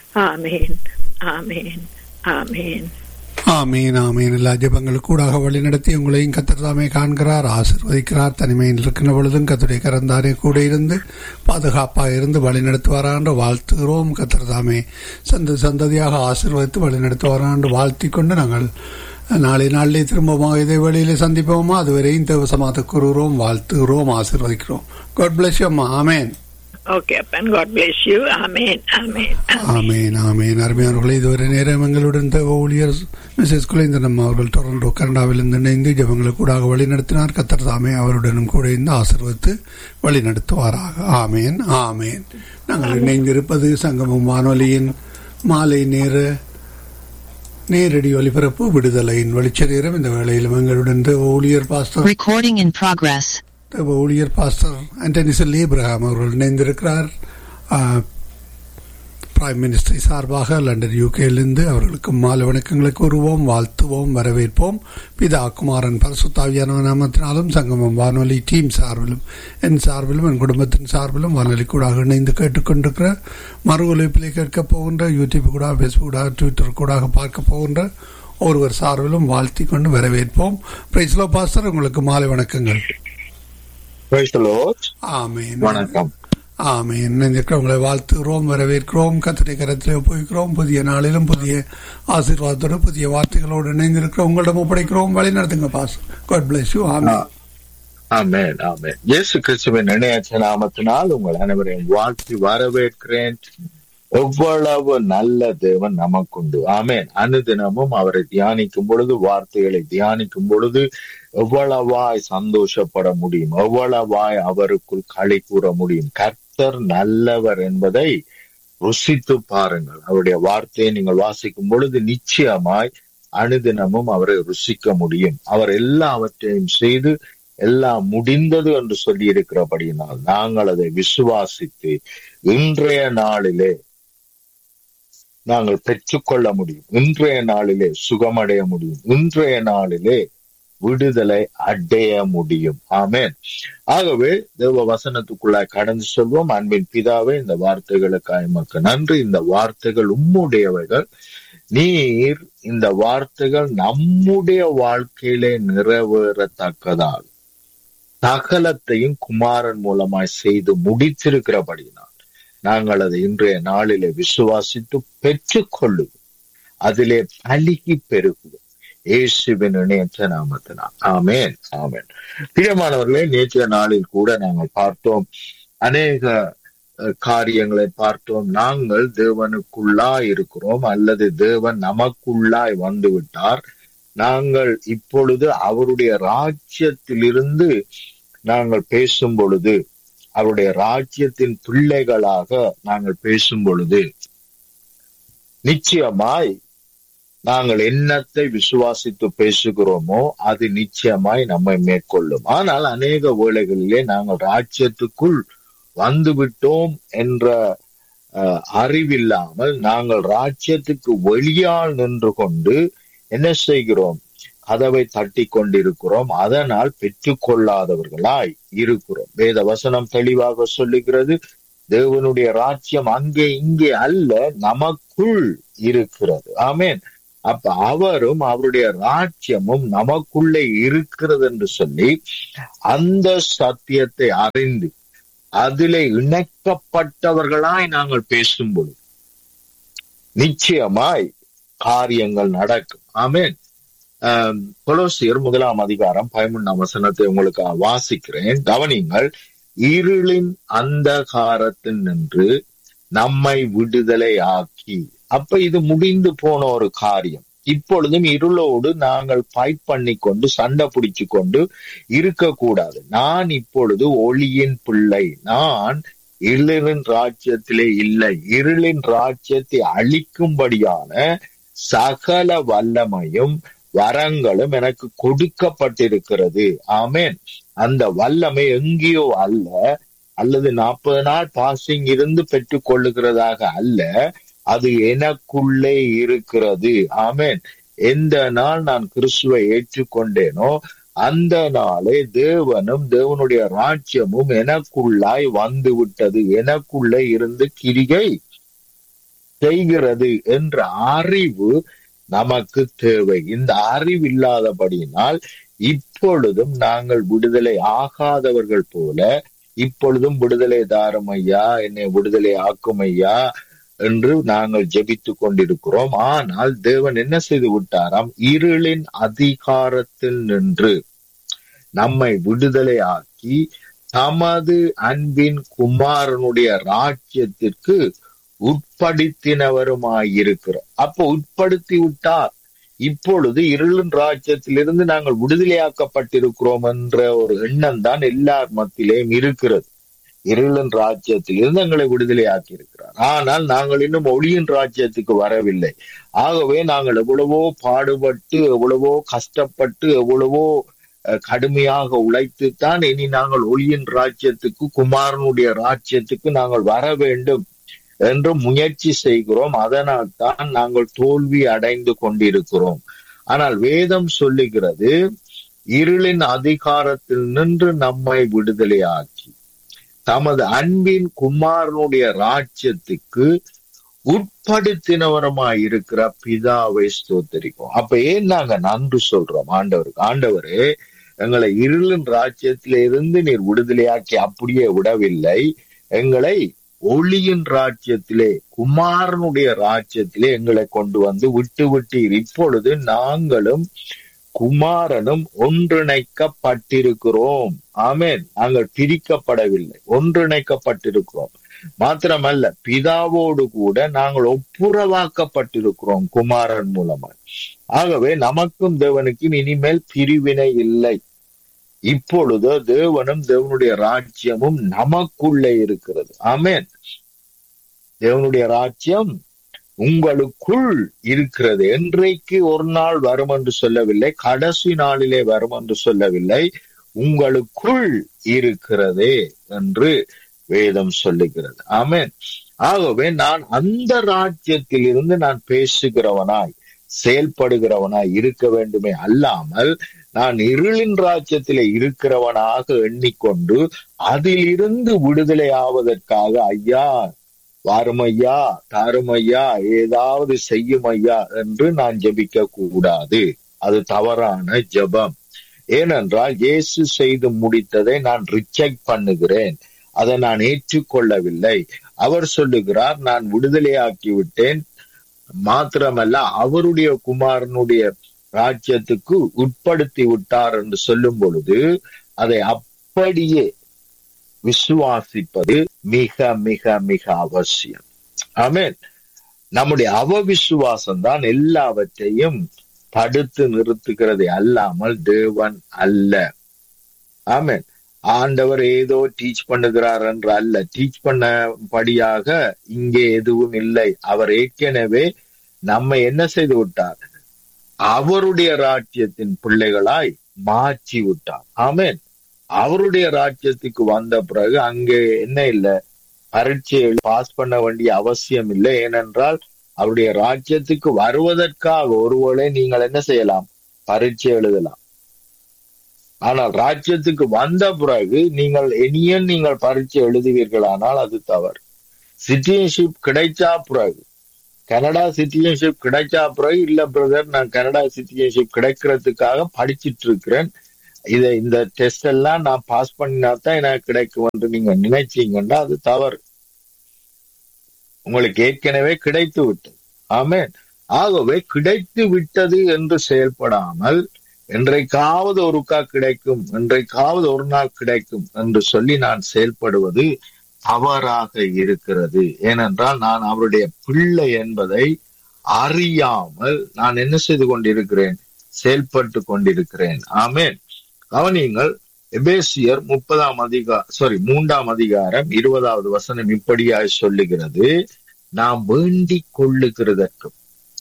ஆமேன் ஆமேன் ஆமேன் ஆமீன் ஆமீன் எல்லா ஜபங்களுக்கு கூடாக வழி நடத்தி உங்களையும் கத்திரதாமே காண்கிறார் ஆசிர்வதிக்கிறார் தனிமையில் இருக்கின்ற பொழுதும் கத்துடைய கரந்தாரே கூட இருந்து பாதுகாப்பாக இருந்து வழி நடத்துவாராண்டு வாழ்த்துகிறோம் கத்திரதாமே சந்த சந்ததியாக ஆசிர்வதித்து வழி நடத்துவாராண்டு வாழ்த்தி கொண்டு நாங்கள் நாளை நாளிலே திரும்பமாக இதே வழியிலே சந்திப்போமா அதுவரையும் தேவசமாத்த கூறுகிறோம் வாழ்த்துகிறோம் ஆசிர்வதிக்கிறோம் காட் பிளஸ் யூ அம்மா ஆமேன் ஓகே அப்பன் God bless you amen amen amen amen அருமையானவர்களே இதுவரை நேரம் எங்களுடன் தேவ ஊழியர் மிஸ்ஸஸ் குலேந்திரன் அவர்கள் டொரண்டோ கனடாவிலிருந்து இணைந்து ஜபங்களை கூடாக வழி நடத்தினார் கத்தர் தாமே அவருடனும் கூட இருந்து ஆசிர்வத்து வழி நடத்துவாராக ஆமேன் ஆமேன் நாங்கள் இணைந்திருப்பது சங்கமம் வானொலியின் மாலை நேர நேரடி ஒலிபரப்பு விடுதலையின் வெளிச்சரீரம் இந்த வேளையிலும் எங்களுடன் தேவ ஊழியர் பாஸ்டர் Recording in progress. தேவ ஊழியர் பாஸ்டர் ஆண்டனிசல் ஏப்ரஹாம் அவர்கள் இணைந்திருக்கிறார் பிரைம் மினிஸ்டரி சார்பாக லண்டன் யூகேலிருந்து அவர்களுக்கு மாலை வணக்கங்களை கூறுவோம் வாழ்த்துவோம் வரவேற்போம் பிதா குமாரன் பரசுத்தாவியான நாமத்தினாலும் சங்கமம் வானொலி டீம் சார்பிலும் என் சார்பிலும் என் குடும்பத்தின் சார்பிலும் வானொலி கூட இணைந்து கேட்டுக்கொண்டிருக்கிற மறு ஒலிப்பிலே கேட்க போகின்ற யூடியூப் கூட ஃபேஸ்புக் கூட ட்விட்டர் கூட பார்க்க போகின்ற ஒருவர் சார்பிலும் வாழ்த்தி கொண்டு வரவேற்போம் பிரைஸ்லோ பாஸ்டர் உங்களுக்கு மாலை வணக்கங்கள் Praise the Lord. ஆமேன் வணக்கம் ஆமேன் உங்களை வாழ்த்துகிறோம் வரவேற்கிறோம் கத்திரை கரத்தில் போய்க்கிறோம் புதிய நாளிலும் புதிய ஆசீர்வாதத்தோடு புதிய வார்த்தைகளோடு இணைந்திருக்கிறோம் உங்களிடம் ஒப்படைக்கிறோம் வழி நடத்துங்க boss God bless you amen amen amen இயேசு கிறிஸ்துவின் இணையற்ற நாமத்தினால் உங்கள் அனைவரையும் வாழ்த்தி வரவேற்கிறேன் எவ்வளவு நல்ல தேவன் நமக்குண்டு ஆமென் அனுதினமும் அவரை தியானிக்கும் பொழுது வார்த்தைகளை தியானிக்கும் பொழுது எவ்வளவாய் சந்தோஷப்பட முடியும் எவ்வளவாய் அவருக்குள் களி கூற முடியும் கர்த்தர் நல்லவர் என்பதை ருசித்து பாருங்கள் அவருடைய வார்த்தையை நீங்கள் வாசிக்கும் பொழுது நிச்சயமாய் அனுதினமும் அவரை ருசிக்க முடியும் அவர் எல்லாவற்றையும் செய்து எல்லாம் முடிந்தது என்று சொல்லி இருக்கிறபடியினால் நாங்கள் அதை விசுவாசித்து இன்றைய நாளிலே நாங்கள் பெற்றுக்கொள்ள முடியும் இன்றைய நாளிலே சுகமடைய முடியும் இன்றைய நாளிலே விடுதலை அடைய முடியும் ஆமேன் ஆகவே தேவ வசனத்துக்குள்ளாய் கடந்து சொல்வோம் அன்பின் பிதாவே இந்த வார்த்தைகளுக்காய் மக்கு நன்றி இந்த வார்த்தைகள் உம்முடையவைகள் நீர் இந்த வார்த்தைகள் நம்முடைய வாழ்க்கையிலே நிறைவேறத்தக்கதால் சகலத்தையும் குமாரன் மூலமாய் செய்து முடித்திருக்கிறபடினால் நாங்கள் அதை இன்றைய நாளிலே விசுவாசித்து பெற்றுக்கொள்ளுவோம் அதிலே பலிகி பெருகுவோம் இயேசுவின் இணையற்ற நாமத்தினால் ஆமேன் ஆமேன் பிரியமானவர்களே நேற்றைய நாளில் கூட நாங்கள் பார்த்தோம் அநேக காரியங்களை பார்த்தோம் நாங்கள் தேவனுக்குள்ளாய் இருக்கிறோம் அல்லது தேவன் நமக்குள்ளாய் வந்து விட்டார் நாங்கள் இப்பொழுது அவருடைய ராஜ்யத்திலிருந்து நாங்கள் பேசும் பொழுது அவருடைய ராஜ்யத்தின் பிள்ளைகளாக நாங்கள் பேசும் பொழுது நிச்சயமாய் நாங்கள் என்னத்தை விசுவாசித்து பேசுகிறோமோ அது நிச்சயமாய் நம்மை மேற்கொள்ளும் ஆனால் அநேக வேளைகளிலே நாங்கள் ராஜ்யத்துக்குள் வந்துவிட்டோம் என்ற அஹ், அறிவில்லாமல் நாங்கள் ராஜ்யத்துக்கு வெளியால் நின்று கொண்டு என்ன செய்கிறோம் கதவை தட்டி கொண்டிருக்கிறோம் அதனால் பெற்றுக்கொள்ளாதவர்களாய் இருக்கிறோம் வேத வசனம் தெளிவாக சொல்லுகிறது தேவனுடைய ராஜ்யம் அங்கே இங்கே அல்ல நமக்குள் இருக்கிறது ஆமென் அப்ப அவரும் அவருடைய ராஜ்யமும் நமக்குள்ளே இருக்கிறது என்று சொல்லி அந்த சத்தியத்தை அறிந்து அதிலே இணைக்கப்பட்டவர்களாய் நாங்கள் பேசும்பொழுது நிச்சயமாய் காரியங்கள் நடக்கும் ஆமென் ஆம், கொலோசியர் முதலாம் அதிகாரம் பதிமூணாம் வசனத்தை உங்களுக்கு வாசிக்கிறேன் கவனிங்கள் இருளின் அந்தகாரத்தில் நின்று நம்மை விடுதலை ஆக்கி அப்ப இது முடிந்து போன ஒரு காரியம் இப்பொழுதும் இருளோடு நாங்கள் ஃபைட் பண்ணி கொண்டு சண்டை பிடிச்சு கொண்டு இருக்கக்கூடாது நான் இப்பொழுது ஒளியின் பிள்ளை நான் இருளின் ராஜ்யத்திலே இல்லை இருளின் ராஜ்யத்தை அழிக்கும்படியான சகல வல்லமையும் வரங்களும் எனக்கு கொடுக்கப்பட்டிருக்கிறது ஆமென் அந்த வல்லமை எங்கேயோ அல்ல அல்லது நாற்பது நாள் பாசிங் இருந்து பெற்றுக் கொள்ளுகிறதாக அல்ல அது எனக்குள்ளே இருக்கிறது ஆமென் எந்த நாள் நான் கிறிஸ்துவை ஏற்றுக்கொண்டேனோ அந்த நாளே தேவனும் தேவனுடைய ராஜ்யமும் எனக்குள்ளாய் வந்து விட்டது எனக்குள்ளே இருந்து கிரிகை செய்கிறது என்ற அறிவு நமக்கு தேவை இந்த அறிவு இல்லாதபடியினால் இப்பொழுதும் நாங்கள் விடுதலை ஆகாதவர்கள் போல இப்பொழுதும் விடுதலை தாரும் ஐயா என்னை விடுதலை ஆக்கும் ஐயா என்று நாங்கள் ஜெபித்துக் கொண்டிருக்கிறோம் ஆனால் தேவன் என்ன செய்து விட்டாராம் இருளின் அதிகாரத்தில் நின்று நம்மை விடுதலை ஆக்கி தமது அன்பின் குமாரனுடைய ராஜ்யத்திற்கு உட்படுத்தினவருமாயிருக்கிறார் அப்போ உட்படுத்தி விட்டார் இப்பொழுது இருளின் ராஜ்யத்திலிருந்து நாங்கள் விடுதலையாக்கப்பட்டிருக்கிறோம் என்ற ஒரு எண்ணம் தான் எல்லார் மத்தியிலேயும் இருக்கிறது இருளின் ராஜ்யத்திலிருந்து எங்களை விடுதலையாக்கி இருக்கிறார் ஆனால் நாங்கள் இன்னும் ஒளியின் ராஜ்யத்துக்கு வரவில்லை ஆகவே நாங்கள் எவ்வளவோ பாடுபட்டு எவ்வளவோ கஷ்டப்பட்டு எவ்வளவோ அஹ், கடுமையாக உழைத்துத்தான் இனி நாங்கள் ஒளியின் ராஜ்யத்துக்கு குமாரனுடைய ராஜ்யத்துக்கு நாங்கள் வர வேண்டும் என்று முயற்சி செய்கிறோம் அதனால் தான் நாங்கள் தோல்வி அடைந்து கொண்டிருக்கிறோம் ஆனால் வேதம் சொல்லுகிறது இருளின் அதிகாரத்தில் நின்று நம்மை விடுதலையாக்கி தமது அன்பின் குமாரனுடைய ராஜ்யத்துக்கு உட்படுத்தினவருமாய் இருக்கிற பிதாவை ஸ்தோத்தரிக்கும் அப்ப ஏன் நாங்க நன்றி சொல்றோம் ஆண்டவருக்கு ஆண்டவரே எங்களை இருளின் ராஜ்யத்தில இருந்து நீர் விடுதலையாக்கி அப்படியே விடவில்லை எங்களை ஒளியின் ராஜ்யத்திலே குமாரனுடைய ராஜ்யத்திலே எங்களை கொண்டு வந்து விட்டு விட்டீர் இப்பொழுது நாங்களும் குமாரனும் ஒன்றிணைக்கப்பட்டிருக்கிறோம் ஆமென் நாங்கள் பிரிக்கப்படவில்லை ஒன்றிணைக்கப்பட்டிருக்கிறோம் மாத்திரமல்ல பிதாவோடு கூட நாங்கள் ஒப்புரவாக்கப்பட்டிருக்கிறோம் குமாரன் மூலமாய் ஆகவே நமக்கும் தேவனுக்கும் இனிமேல் பிரிவினை இல்லை இப்பொழுது தேவனும் தேவனுடைய ராஜ்யமும் நமக்குள்ளே இருக்கிறது ஆமென் தேவனுடைய ராஜ்யம் உங்களுக்குள் இருக்கிறது என்றைக்கு ஒரு நாள் வரும் என்று சொல்லவில்லை கடைசி நாளிலே வரும் என்று சொல்லவில்லை உங்களுக்குள் இருக்கிறதே என்று வேதம் சொல்லுகிறது ஆமென் ஆகவே நான் அந்த ராஜ்யத்தில் இருந்து நான் பேசுகிறவனாய் செயல்படுகிறவனாய் இருக்க வேண்டுமே அல்லாமல் நான் இருளின் ராஜ்யத்திலே இருக்கிறவனாக எண்ணிக்கொண்டு அதிலிருந்து விடுதலை ஆவதற்காக ஐயா வாரும் ஐயா தாரும் ஐயா ஏதாவது செய்யும் ஐயா என்று நான் ஜெபிக்க கூடாது அது தவறான ஜெபம் ஏனென்றால் இயேசு செய்து முடித்ததை நான் ரிஜெக்ட் பண்ணுகிறேன் அதை நான் ஏற்றுக்கொள்ளவில்லை அவர் சொல்லுகிறார் நான் விடுதலையாக்கி விட்டேன் மாத்திரமல்ல அவருடைய குமாரனுடைய ராஜ்யத்துக்கு உட்படுத்தி விட்டார் என்று சொல்லும் பொழுது அதை அப்படியே விசுவாசிப்பது மிக மிக மிக அவசியம் ஆமென் நம்முடைய அவவிசுவாசம் தான் எல்லாவற்றையும் தடுத்து நிறுத்துகிறது அல்லாமல் தேவன் அல்ல ஆமென் ஆண்டவர் ஏதோ டீச் பண்ணுகிறார் என்று அல்ல டீச் பண்ணபடியாக இங்கே எதுவும் இல்லை அவர் ஏற்கனவே நம்மை என்ன செய்து விட்டார் அவருடைய ராஜ்யத்தின் பிள்ளைகளாய் மாற்றி விட்டார் ஆமென் அவருடைய ராஜ்யத்துக்கு வந்த பிறகு அங்கே என்ன இல்லை பரீட்சையை பாஸ் பண்ண வேண்டிய அவசியம் இல்லை ஏனென்றால் அவருடைய ராஜ்யத்துக்கு வருவதற்காக ஒருவேளை நீங்கள் என்ன செய்யலாம் பரீட்சை எழுதலாம் ஆனால் ராஜ்யத்துக்கு வந்த பிறகு நீங்கள் இனியும் நீங்கள் பரீட்சை எழுதுவீர்களானால் அது தவறு சிட்டிசன்ஷிப் கிடைச்சா பிறகு கனடா சிட்டிசன்ஷிப் கிடைச்சா பிறகு இல்ல பிரதர் நான் கனடா சிட்டிசன்ஷிப் கிடைக்கிறதுக்காக படிச்சிட்டு இருக்கிறேன் இதை இந்த டெஸ்ட் எல்லாம் நான் பாஸ் பண்ணினா தான் எனக்கு கிடைக்கும் என்று நீங்க நினைச்சீங்கன்னா அது தவறு உங்களுக்கு ஏற்கனவே கிடைத்து விட்டது ஆமென் ஆகவே கிடைத்து விட்டது என்று செயல்படாமல் என்றைக்காவது ஒருக்கா கிடைக்கும் என்றைக்காவது ஒரு நாள் கிடைக்கும் என்று சொல்லி நான் செயல்படுவது தவறாக இருக்கிறது ஏனென்றால் நான் அவருடைய பிள்ளை என்பதை அறியாமல் நான் என்ன செய்து கொண்டிருக்கிறேன் செயல்பட்டு கொண்டிருக்கிறேன் ஆமென் கவனியுங்கள் எபேசியர் முப்பதாம் அதிகார சாரி மூன்றாம் அதிகாரம் இருபதாவது வசனம் இப்படியாய் சொல்லுகிறது நாம் வேண்டிக் கொள்ளுகிறதற்கும்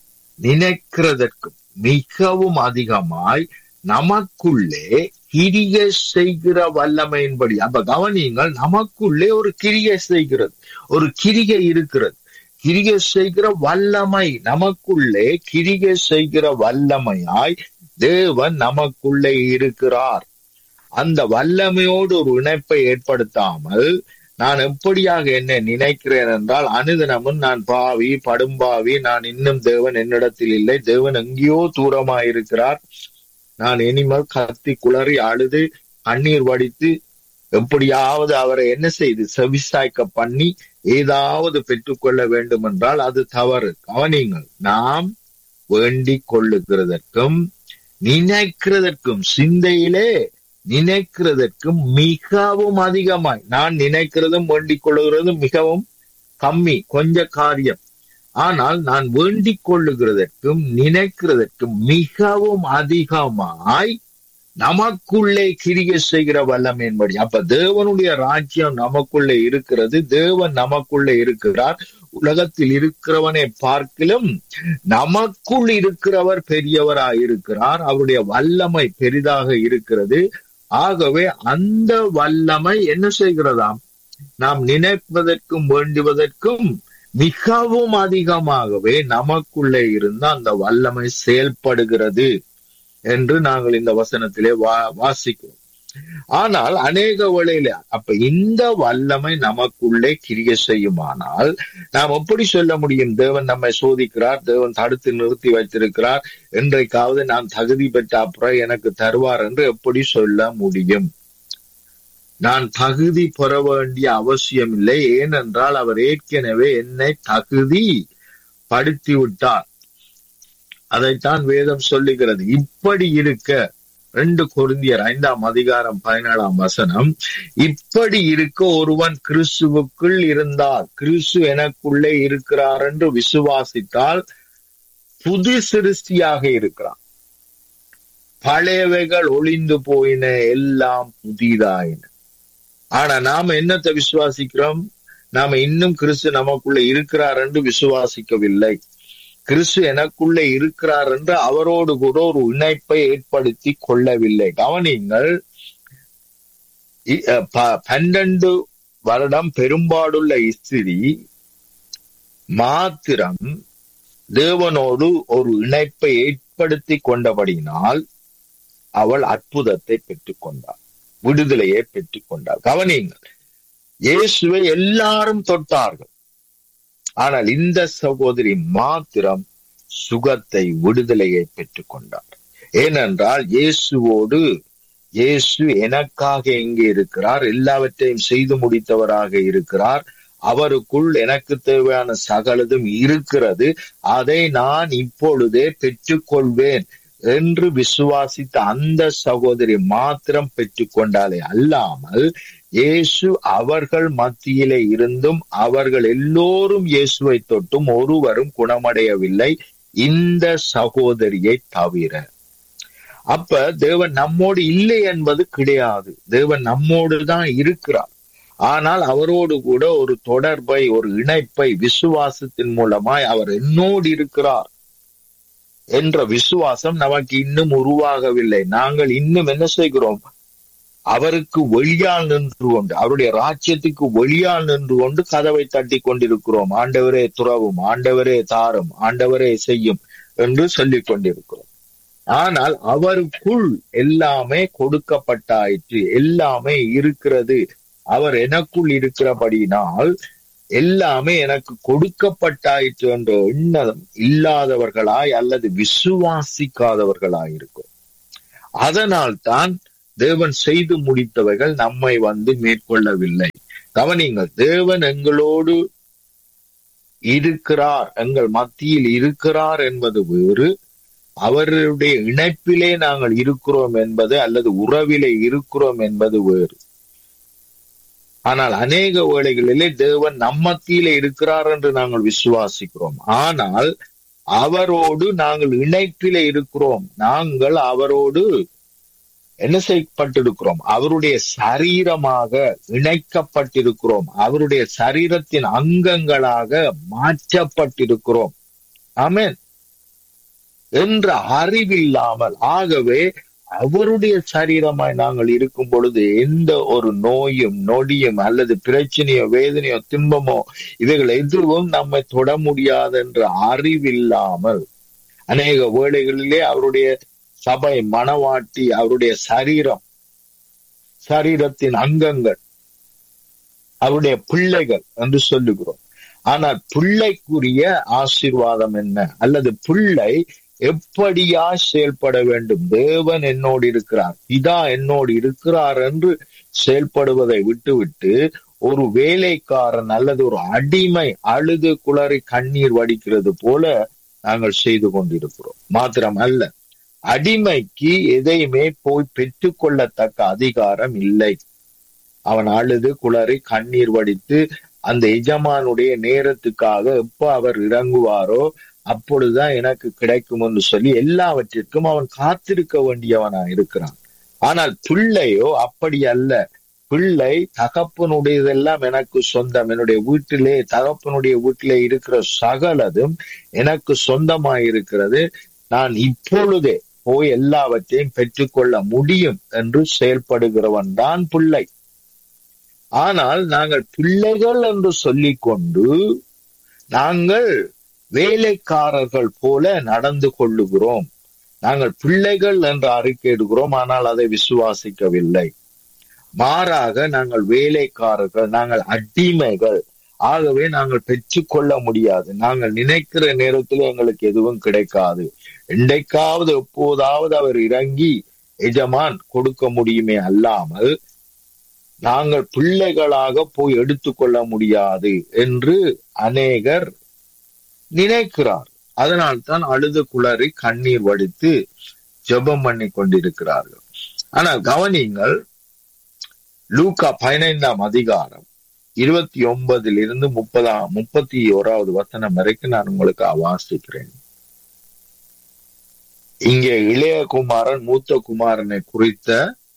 நினைக்கிறதற்கும் மிகவும் அதிகமாய் நமக்குள்ளே கிரியை செய்கிற வல்லமையின்படி அப்ப கவனியுங்கள் நமக்குள்ளே ஒரு கிரியை செய்கிறது ஒரு கிரிகை இருக்கிறது கிரிகை செய்கிற வல்லமை நமக்குள்ளே கிரிகை செய்கிற வல்லமையாய் தேவன் நமக்குள்ளே இருக்கிறார் அந்த வல்லமையோடு ஒரு இணைப்பை ஏற்படுத்தாமல் நான் எப்படியாக என்ன நினைக்கிறேன் என்றால் அனுதினமும் நான் பாவி படும்பாவி நான் இன்னும் தேவன் என்னிடத்தில் இல்லை தேவன் எங்கேயோ தூரமாயிருக்கிறார் நான் இனிமேல் கத்தி குளறி அழுது கண்ணீர் வடித்து எப்படியாவது அவரை என்ன செய்து செவிசாய்க்க பண்ணி ஏதாவது பெற்றுக்கொள்ள வேண்டும் என்றால் அது தவறு கவனிங்கள் நாம் வேண்டிக் கொள்ளுகிறதற்கும் நினைக்கிறதற்கும் சிந்தையிலே நினைக்கிறதற்கும் மிகவும் அதிகமாய் நான் நினைக்கிறதும் வேண்டிக் கொள்ளுகிறதும் மிகவும் கம்மி கொஞ்ச காரியம் ஆனால் நான் வேண்டிக் கொள்ளுகிறதற்கும் நினைக்கிறதற்கும் மிகவும் அதிகமாய் நமக்குள்ளே கிரியை செய்கிற வல்லமை என்படி அப்ப தேவனுடைய ராஜ்யம் நமக்குள்ளே இருக்கிறது தேவன் நமக்குள்ளே இருக்கிறார் உலகத்தில் இருக்கிறவனை பார்க்கிலும் நமக்குள் இருக்கிறவர் பெரியவராய் இருக்கிறார் அவருடைய வல்லமை பெரிதாக இருக்கிறது ஆகவே அந்த வல்லமை என்ன செய்கிறதாம் நாம் நினைப்பதற்கும் வேண்டுவதற்கும் மிகவும் அதிகமாகவே நமக்குள்ளே இருந்து அந்த வல்லமை செயல்படுகிறது என்று நாங்கள் இந்த வசனத்திலே வா வாசிக்கிறோம் ஆனால் அநேக வேளையில அப்ப இந்த வல்லமை நமக்குள்ளே கிரிய செய்யுமானால் நாம் எப்படி சொல்ல முடியும் தேவன் நம்மை சோதிக்கிறார் தேவன் தடுத்து நிறுத்தி வைத்திருக்கிறார் என்றைக்காவது நான் தகுதி பெற்ற அப்புறம் எனக்கு தருவார் என்று எப்படி சொல்ல முடியும் நான் தகுதி பெற வேண்டிய அவசியம் இல்லை ஏனென்றால் அவர் ஏற்கனவே என்னை தகுதி படுத்தி விட்டார் அதைத்தான் வேதம் சொல்லுகிறது இப்படி இருக்க ரெண்டு கொருந்தியர் ஐந்தாம் அதிகாரம் பதினேழாம் வசனம் இப்படி இருக்க ஒருவன் கிறிஸ்துவுக்குள் இருந்தால் கிறிஸ்து எனக்குள்ளே இருக்கிறார் என்று விசுவாசித்தால் புது சிருஷ்டியாக இருக்கிறான் பழையவைகள் ஒளிந்து போயின எல்லாம் புதிதாயின ஆனா நாம என்னத்தை விசுவாசிக்கிறோம் நாம இன்னும் கிறிஸ்து நமக்குள்ள இருக்கிறார் என்று விசுவாசிக்கவில்லை கிறிஸ்து எனக்குள்ளே இருக்கிறார் என்று அவரோடு கூட ஒரு இணைப்பை ஏற்படுத்தி கொள்ளவில்லை கவனிங்கள் பன்னெண்டு வருடம் பெரும்பாடுள்ள ஸ்திரி மாத்திரம் தேவனோடு ஒரு இணைப்பை ஏற்படுத்தி கொண்டபடியினால் அவள் அற்புதத்தை பெற்றுக் கொண்டாள் விடுதலையை பெற்றுக் கொண்டாள் கவனியுங்கள் இயேசுவை எல்லாரும் தொட்டார்கள் ஆனால் இந்த சகோதரி மாத்திரம் சுகத்தை விடுதலையை பெற்றுக் கொண்டார் ஏனென்றால் இயேசுவோடு இயேசு எனக்காக எங்கே இருக்கிறார் எல்லாவற்றையும் செய்து முடித்தவராக இருக்கிறார் அவருக்குள் எனக்கு தேவையான சகலதும் இருக்கிறது அதை நான் இப்பொழுதே பெற்றுக்கொள்வேன் என்று விசுவாசித்த அந்த சகோதரி மாத்திரம் பெற்றுக்கொண்டாலே அல்லாமல் இயேசு அவர்கள் மத்தியிலே இருந்தும் அவர்கள் எல்லோரும் இயேசுவை தொட்டும் ஒருவரும் குணமடையவில்லை இந்த சகோதரியை தவிர அப்ப தேவன் நம்மோடு இல்லை என்பது கிடையாது தேவன் நம்மோடு தான் இருக்கிறார் ஆனால் அவரோடு கூட ஒரு தொடர்பை ஒரு இணைப்பை விசுவாசத்தின் மூலமாய் அவர் என்னோடு இருக்கிறார் என்ற விசுவாசம் நமக்கு இன்னும் உருவாகவில்லை நாங்கள் இன்னும் என்ன செய்கிறோம் அவருக்கு வெளியால் நின்று கொண்டு அவருடைய ராஜ்யத்துக்கு வெளியால் நின்று கொண்டு கதவை தட்டி கொண்டிருக்கிறோம் ஆண்டவரே துறவும் ஆண்டவரே தாரும் ஆண்டவரே செய்யும் என்று சொல்லிக் கொண்டிருக்கிறோம் ஆனால் அவருக்குள் எல்லாமே கொடுக்கப்பட்டாயிற்று எல்லாமே இருக்கிறது அவர் எனக்குள் இருக்கிறபடியினால் எல்லாமே எனக்கு கொடுக்கப்பட்டாயிற்று என்ற எண்ணம் இல்லாதவர்களாய் அல்லது விசுவாசிக்காதவர்களாய் இருக்கும் அதனால் தான் தேவன் செய்து முடித்தவைகள் நம்மை வந்து மேற்கொள்ளவில்லை கவனிங்கள் தேவன் எங்களோடு இருக்கிறார் எங்கள் மத்தியில் இருக்கிறார் என்பது வேறு அவருடைய இணைப்பிலே நாங்கள் இருக்கிறோம் என்பது அல்லது உறவிலே இருக்கிறோம் என்பது வேறு ஆனால் அநேக வேளைகளிலே தேவன் நம்மத்தியிலே இருக்கிறார் என்று நாங்கள் விசுவாசிக்கிறோம் ஆனால் அவரோடு நாங்கள் இணைப்பிலே இருக்கிறோம் நாங்கள் அவரோடு என்ன செய்யப்பட்டிருக்கிறோம் அவருடைய சரீரமாக இணைக்கப்பட்டிருக்கிறோம் அவருடைய சரீரத்தின் அங்கங்களாக மாற்றப்பட்டிருக்கிறோம் ஆமென் என்ற அறிவில்லாமல் ஆகவே அவருடைய சரீரமாய் நாங்கள் இருக்கும் பொழுது எந்த ஒரு நோயும் நொடியும் அல்லது பிரச்சனையோ வேதனையோ துன்பமோ இவைகள் எதுவும் நம்மை தொட முடியாது என்ற அறிவில்லாமல் அநேக வேளைகளிலே அவருடைய சபை மனவாட்டி அவருடைய சரீரம் சரீரத்தின் அங்கங்கள் அவருடைய பிள்ளைகள் என்று சொல்லுகிறோம் ஆனால் பிள்ளைக்குரிய ஆசீர்வாதம் என்ன அல்லது பிள்ளை எப்படியா செயல்பட வேண்டும் தேவன் என்னோடு இருக்கிறார் இதா என்னோடு இருக்கிறார் என்று செயல்படுவதை விட்டுவிட்டு ஒரு வேலைக்காரன் அல்லது ஒரு அடிமை அழுது குளறி கண்ணீர் வடிக்கிறது போல நாங்கள் செய்து கொண்டிருக்கிறோம் மாத்திரம் அல்ல அடிமைக்கு எதையுமே போய் பெற்றுக்கொள்ளத்தக்க அதிகாரம் இல்லை அவன் அழுது குளறி கண்ணீர் வடித்து அந்த எஜமானுடைய நேரத்துக்காக எப்ப அவர் இறங்குவாரோ அப்பொழுதுதான் எனக்கு கிடைக்கும் என்று சொல்லி எல்லாவற்றிற்கும் அவன் காத்திருக்க வேண்டியவனா இருக்கிறான் ஆனால் பிள்ளையோ அப்படி அல்ல பிள்ளை தகப்பனுடையதெல்லாம் எனக்கு சொந்தம் என்னுடைய வீட்டிலே தகப்பனுடைய வீட்டிலே இருக்கிற சகலதும் எனக்கு சொந்தமாயிருக்கிறது நான் இப்பொழுதே போய் எல்லாவற்றையும் பெற்றுக்கொள்ள முடியும் என்று செயல்படுகிறவன் தான் பிள்ளை ஆனால் நாங்கள் பிள்ளைகள் என்று சொல்லிக்கொண்டு நாங்கள் வேலைக்காரர்கள் போல நடந்து கொள்ளுகிறோம் நாங்கள் பிள்ளைகள் என்று அறிக்கையிடுகிறோம் ஆனால் அதை விசுவாசிக்கவில்லை மாறாக நாங்கள் வேலைக்காரர்கள் நாங்கள் அடிமைகள் ஆகவே நாங்கள் பெற்றுக்கொள்ள முடியாது நாங்கள் நினைக்கிற நேரத்தில் எங்களுக்கு எதுவும் கிடைக்காது என்றைக்காவது எப்போதாவது அவர் இறங்கி எஜமான் கொடுக்க முடியுமே அல்லாமல் நாங்கள் பிள்ளைகளாக போய் எடுத்துக்கொள்ள முடியாது என்று அநேகர் நினைக்கிறார் அதனால்தான் அழுது குளறி கண்ணீர் வடித்து ஜெபம் பண்ணி கொண்டிருக்கிறார்கள் ஆனால் கவனிங்கள் லூக்கா பதினைந்தாம் அதிகாரம் இருபத்தி ஒன்பதில் இருந்து முப்பதாம் முப்பத்தி ஓராவது வசனம் வரைக்கும் நான் உங்களுக்கு வாசிக்கிறேன் இங்கே இளைய குமாரன் மூத்த குமாரனை குறித்த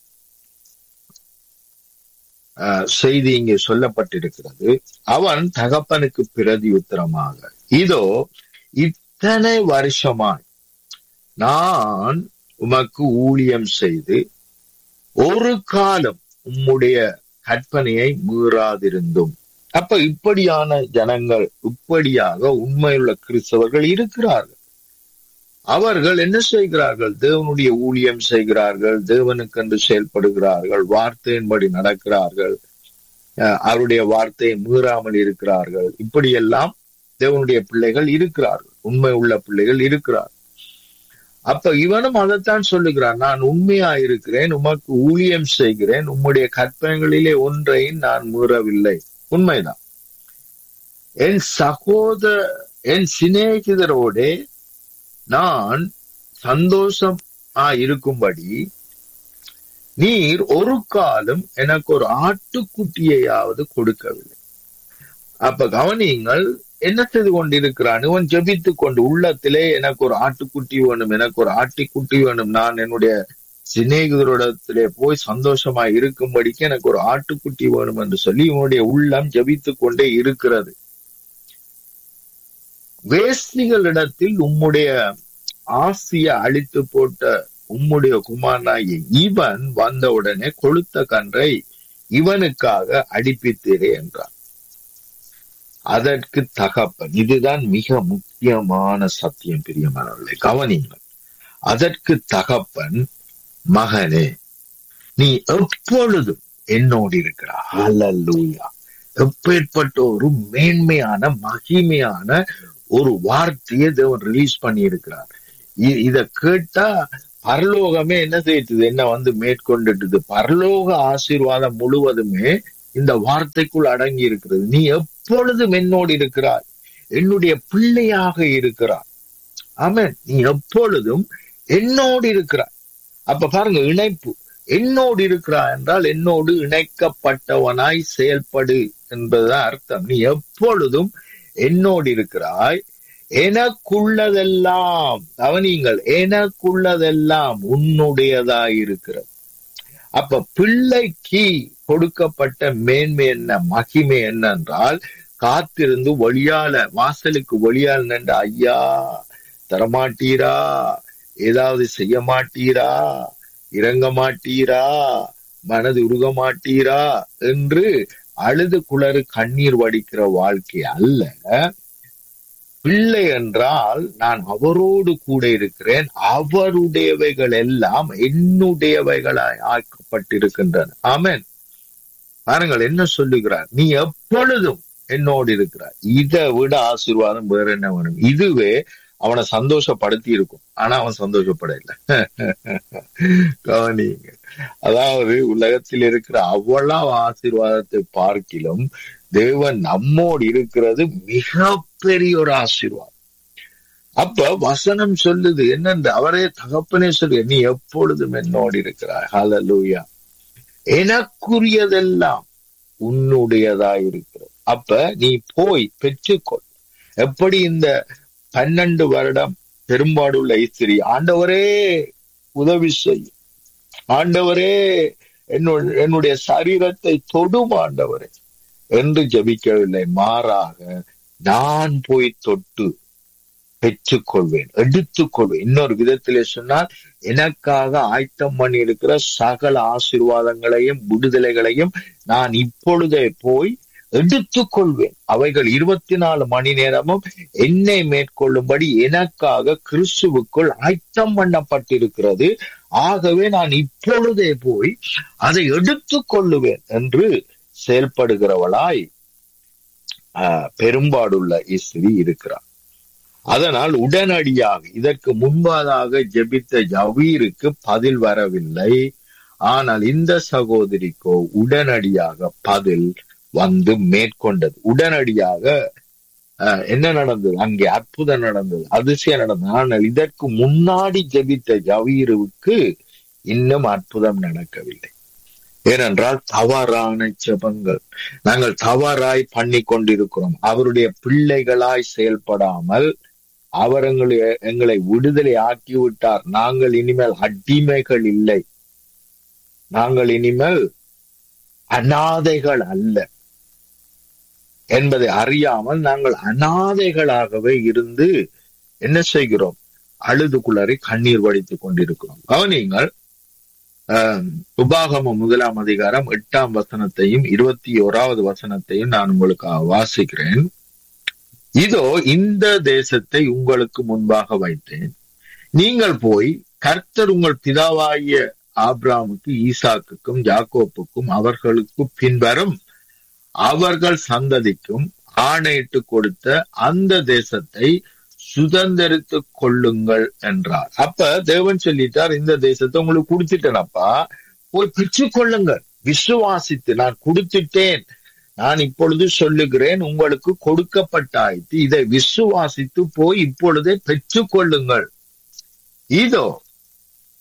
செய்தி இங்கே சொல்லப்பட்டிருக்கிறது அவன் தகப்பனுக்கு பிரதி உத்தரமாக இதோ இத்தனை வருஷமாய் நான் உமக்கு ஊழியம் செய்து ஒரு காலம் உம்முடைய கற்பனையை மீறாதிருந்தும் அப்ப இப்படியான ஜனங்கள் இப்படியாக உண்மையுள்ள கிறிஸ்தவர்கள் இருக்கிறார்கள் அவர்கள் என்ன செய்கிறார்கள் தேவனுடைய ஊழியம் செய்கிறார்கள் தேவனுக்கென்று செயல்படுகிறார்கள் வார்த்தையின்படி நடக்கிறார்கள் அவருடைய வார்த்தையை மீறாமல் இருக்கிறார்கள் இப்படியெல்லாம் தேவனுடைய பிள்ளைகள் இருக்கிறார்கள் உண்மை உள்ள பிள்ளைகள் இருக்கிறார் அப்ப இவனும் அதைத்தான் சொல்லுகிறான் நான் உண்மையா இருக்கிறேன் உமக்கு ஊழியம் செய்கிறேன் உம்முடைய கற்பனைகளிலே ஒன்றையும் நான் மீறவில்லை உண்மைதான் என் சகோதர என் சிநேகிதரோட நான் சந்தோஷமா இருக்கும்படி நீர் ஒரு காலம் எனக்கு ஒரு ஆட்டுக்குட்டியையாவது கொடுக்கவில்லை அப்ப கவனியுங்கள் என்ன செய்து கொண்டிருக்கிறான் இவன் ஜெபித்து கொண்டு உள்ளத்திலே எனக்கு ஒரு ஆட்டுக்குட்டி வேணும் எனக்கு ஒரு ஆட்டிக்குட்டி வேணும் நான் என்னுடைய சிநேகிதரிடத்திலே போய் சந்தோஷமா இருக்கும்படிக்கு எனக்கு ஒரு ஆட்டுக்குட்டி வேணும் என்று சொல்லி இவனுடைய உள்ளம் ஜெபித்து கொண்டே இருக்கிறது வேசிகளிடத்தில் உம்முடைய ஆசிய அழித்து போட்ட உம்முடைய குமாரனாகிய இவன் வந்தவுடனே கொளுத்த கன்றை இவனுக்காக அடிப்பித்தீரே என்றான் அதற்கு தகப்பன் இதுதான் மிக முக்கியமான சத்தியம் பிரியமானவர்களே கவனியுங்கள் அதற்கு தகப்பன் மகனே நீ எப்பொழுதும் என்னோடு இருக்கிறாய் ஹalleluya எப்பேற்பட்ட ஒரு மேன்மையான மகிமையான ஒரு வார்த்தையை தேவன் ரிலீஸ் பண்ணி இருக்கிறார் இ- இத கேட்டா பரலோகமே என்ன செய்யுது என்ன வந்து மேற்கொண்டுட்டுது பரலோக ஆசீர்வாதம் முழுவதுமே இந்த வார்த்தைக்குள் அடங்கி இருக்கிறது நீ எப்பொழுதும் என்னோடு இருக்கிறாய் என்னுடைய பிள்ளையாக இருக்கிறாய் ஆமென் நீ எப்பொழுதும் என்னோடு இருக்கிறாய் அப்ப பாருங்க இணைப்பு என்னோடு இருக்கிறாய் என்றால் என்னோடு இணைக்கப்பட்டவனாய் செயல்படு என்பதுதான் அர்த்தம் நீ எப்பொழுதும் என்னோடு இருக்கிறாய் எனக்குள்ளதெல்லாம் கவனியுங்கள் எனக்குள்ளதெல்லாம் உன்னுடையதாய் இருக்கிறது அப்ப பிள்ளைக்கு கொடுக்கப்பட்ட மேன்மை என்ன மகிமை என்னென்றால் காத்திருந்து ஒளியால வாசலுக்கு ஒளியால் நின்ற ஐயா தரமாட்டீரா ஏதாவது செய்ய மாட்டீரா இறங்க மாட்டீரா மனது உருக மாட்டீரா என்று அழுது குளறு கண்ணீர் வடிக்கிற வாழ்க்கை அல்ல பிள்ளை என்றால் நான் அவரோடு கூட இருக்கிறேன் அவருடையவைகள் எல்லாம் என்னுடையவைகளாய் ஆக்கப்பட்டிருக்கின்றன ஆமென் பாருங்கள் என்ன சொல்லுகிறார் நீ எப்பொழுதும் என்னோடு இருக்கிறார் இதை விட ஆசீர்வாதம் வேற என்ன வேணும் இதுவே அவனை சந்தோஷப்படுத்தி இருக்கும் ஆனா அவன் சந்தோஷப்படல கவனிங்க அதாவது உலகத்தில் இருக்கிற அவ்வளவு ஆசீர்வாதத்தை பார்க்கிலும் தேவன் நம்மோடு இருக்கிறது மிகப்பெரிய ஒரு ஆசீர்வாதம் அப்ப வசனம் சொல்லுது என்னென்று அவரே தகப்பனே சொல்லு நீ எப்பொழுதும் என்னோடு இருக்கிறாய் ஹalleluya எனக்குரியதெல்லாம் உன்னுடையதா இருக்கிறது அப்ப நீ போய் பெற்றுக்கொள் எப்படி இந்த பன்னெண்டு வருடம் பெரும்பாடுள்ள இஸ்திரி ஆண்டவரே உதவி செய்யும் ஆண்டவரே என்னுடைய என்னுடைய சரீரத்தை தொடும் ஆண்டவரே என்று ஜெபிக்கவில்லை மாறாக நான் போய் தொட்டு பெற்றுக்கொள்வேன் எடுத்துக்கொள்வேன் இன்னொரு விதத்திலே சொன்னால் எனக்காக ஆயத்தம் பண்ணி இருக்கிற சகல ஆசீர்வாதங்களையும் விடுதலைகளையும் நான் இப்பொழுதே போய் எடுத்துக்கொள்வேன் அவைகள் இருபத்தி நாலு மணி நேரமும் என்னை மேற்கொள்ளும்படி எனக்காக கிறிஸ்துவுக்குள் ஆயத்தம் பண்ணப்பட்டிருக்கிறது ஆகவே நான் இப்பொழுதே போய் அதை எடுத்துக் கொள்ளுவேன் என்று செயல்படுகிறவளாய் ஆஹ், பெரும்பாடுள்ள இஸ்திரி இருக்கிறார் அதனால் உடனடியாக இதற்கு முன்பதாக ஜெபித்த ஜவீருக்கு பதில் வரவில்லை ஆனால் இந்த சகோதரிக்கோ உடனடியாக பதில் வந்து மேற்கொண்டது உடனடியாக அஹ், என்ன நடந்தது அங்கே அற்புதம் நடந்தது அதிசயம் நடந்தது ஆனால் இதற்கு முன்னாடி ஜெபித்த ஜவீருவுக்கு இன்னும் அற்புதம் நடக்கவில்லை ஏனென்றால் தவறான ஜெபங்கள் நாங்கள் தவறாய் பண்ணி கொண்டிருக்கிறோம் அவருடைய பிள்ளைகளாய் செயல்படாமல் அவர் எங்களை எங்களை விடுதலை ஆக்கி விட்டார் நாங்கள் இனிமேல் அடிமைகள் இல்லை நாங்கள் இனிமேல் அனாதைகள் அல்ல என்பதை அறியாமல் நாங்கள் அனாதைகளாகவே இருந்து என்ன செய்கிறோம் அழுது குளறி கண்ணீர் வடித்துக் கொண்டிருக்கிறோம் கவனியுங்கள் ஆஹ், உபாகமம் முதலாம் அதிகாரம் எட்டாம் வசனத்தையும் இருபத்தி ஓராவது வசனத்தையும் நான் உங்களுக்கு வாசிக்கிறேன் இதோ இந்த தேசத்தை உங்களுக்கு முன்பாக வைத்தேன் நீங்கள் போய் கர்த்தர் உங்கள் பிதாவாகிய ஆபிராமுக்கு ஈசாக்குக்கும் யாக்கோப்புக்கும் அவர்களுக்கு பின்வரும் அவர்கள் சந்ததிக்கும் ஆணையிட்டு கொடுத்த அந்த தேசத்தை சுதந்திரித்துக் கொள்ளுங்கள் என்றார் அப்ப தேவன் சொல்லிட்டார் இந்த தேசத்தை உங்களுக்கு கொடுத்துட்டேனப்பா போய் பெற்றுக் கொள்ளுங்கள் விசுவாசித்து நான் கொடுத்துட்டேன் நான் இப்பொழுது சொல்லுகிறேன் உங்களுக்கு கொடுக்கப்பட்டாயிற்று இதை விசுவாசித்து போய் இப்பொழுதே பெற்றுக் கொள்ளுங்கள் இதோ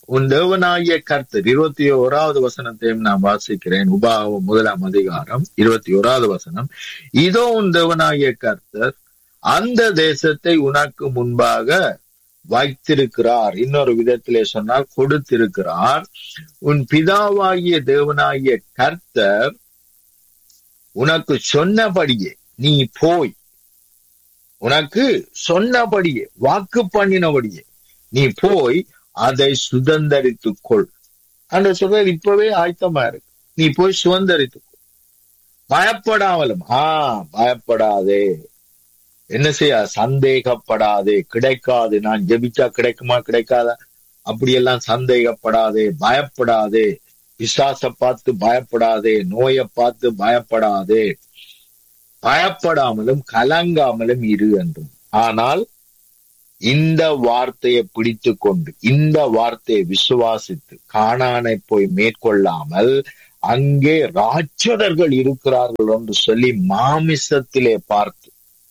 உன் தேவனாகிய கர்த்தர் இருபத்தி ஓராவது வசனத்தையும் நான் வாசிக்கிறேன் உபாகம் முதலாம் அதிகாரம் இருபத்தி ஓராவது வசனம் இதோ உன் தேவனாகிய கர்த்தர் அந்த தேசத்தை உனக்கு முன்பாக வைத்திருக்கிறார் இன்னொரு விதத்திலே சொன்னால் கொடுத்திருக்கிறார் உன் பிதாவாகிய தேவனாகிய கர்த்தர் உனக்கு சொன்னபடியே நீ போய் உனக்கு சொன்னபடியே வாக்கு பண்ணினபடியே நீ போய் அதை சுதந்தரித்துக் கொள் அந்த சொல்ற இப்பவே ஆயத்தமா இருக்கு நீ போய் சுதந்தரித்துக் கொள் பயப்படாமலும் ஆ பயப்படாதே என்ன செய்ய சந்தேகப்படாதே கிடைக்காது நான் ஜெபிச்சா கிடைக்குமா கிடைக்காதா அப்படியெல்லாம் சந்தேகப்படாதே பயப்படாதே விசாச பார்த்து பயப்படாதே நோயை பார்த்து பயப்படாதே பயப்படாமலும் கலங்காமலும் இரு என்றும் ஆனால் இந்த வார்த்தையை பிடித்து கொண்டு இந்த வார்த்தையை விசுவாசித்து காணானை போய் மேற்கொள்ளாமல் அங்கே ராட்சதர்கள் இருக்கிறார்கள் என்று சொல்லி மாமிசத்திலே பார்த்து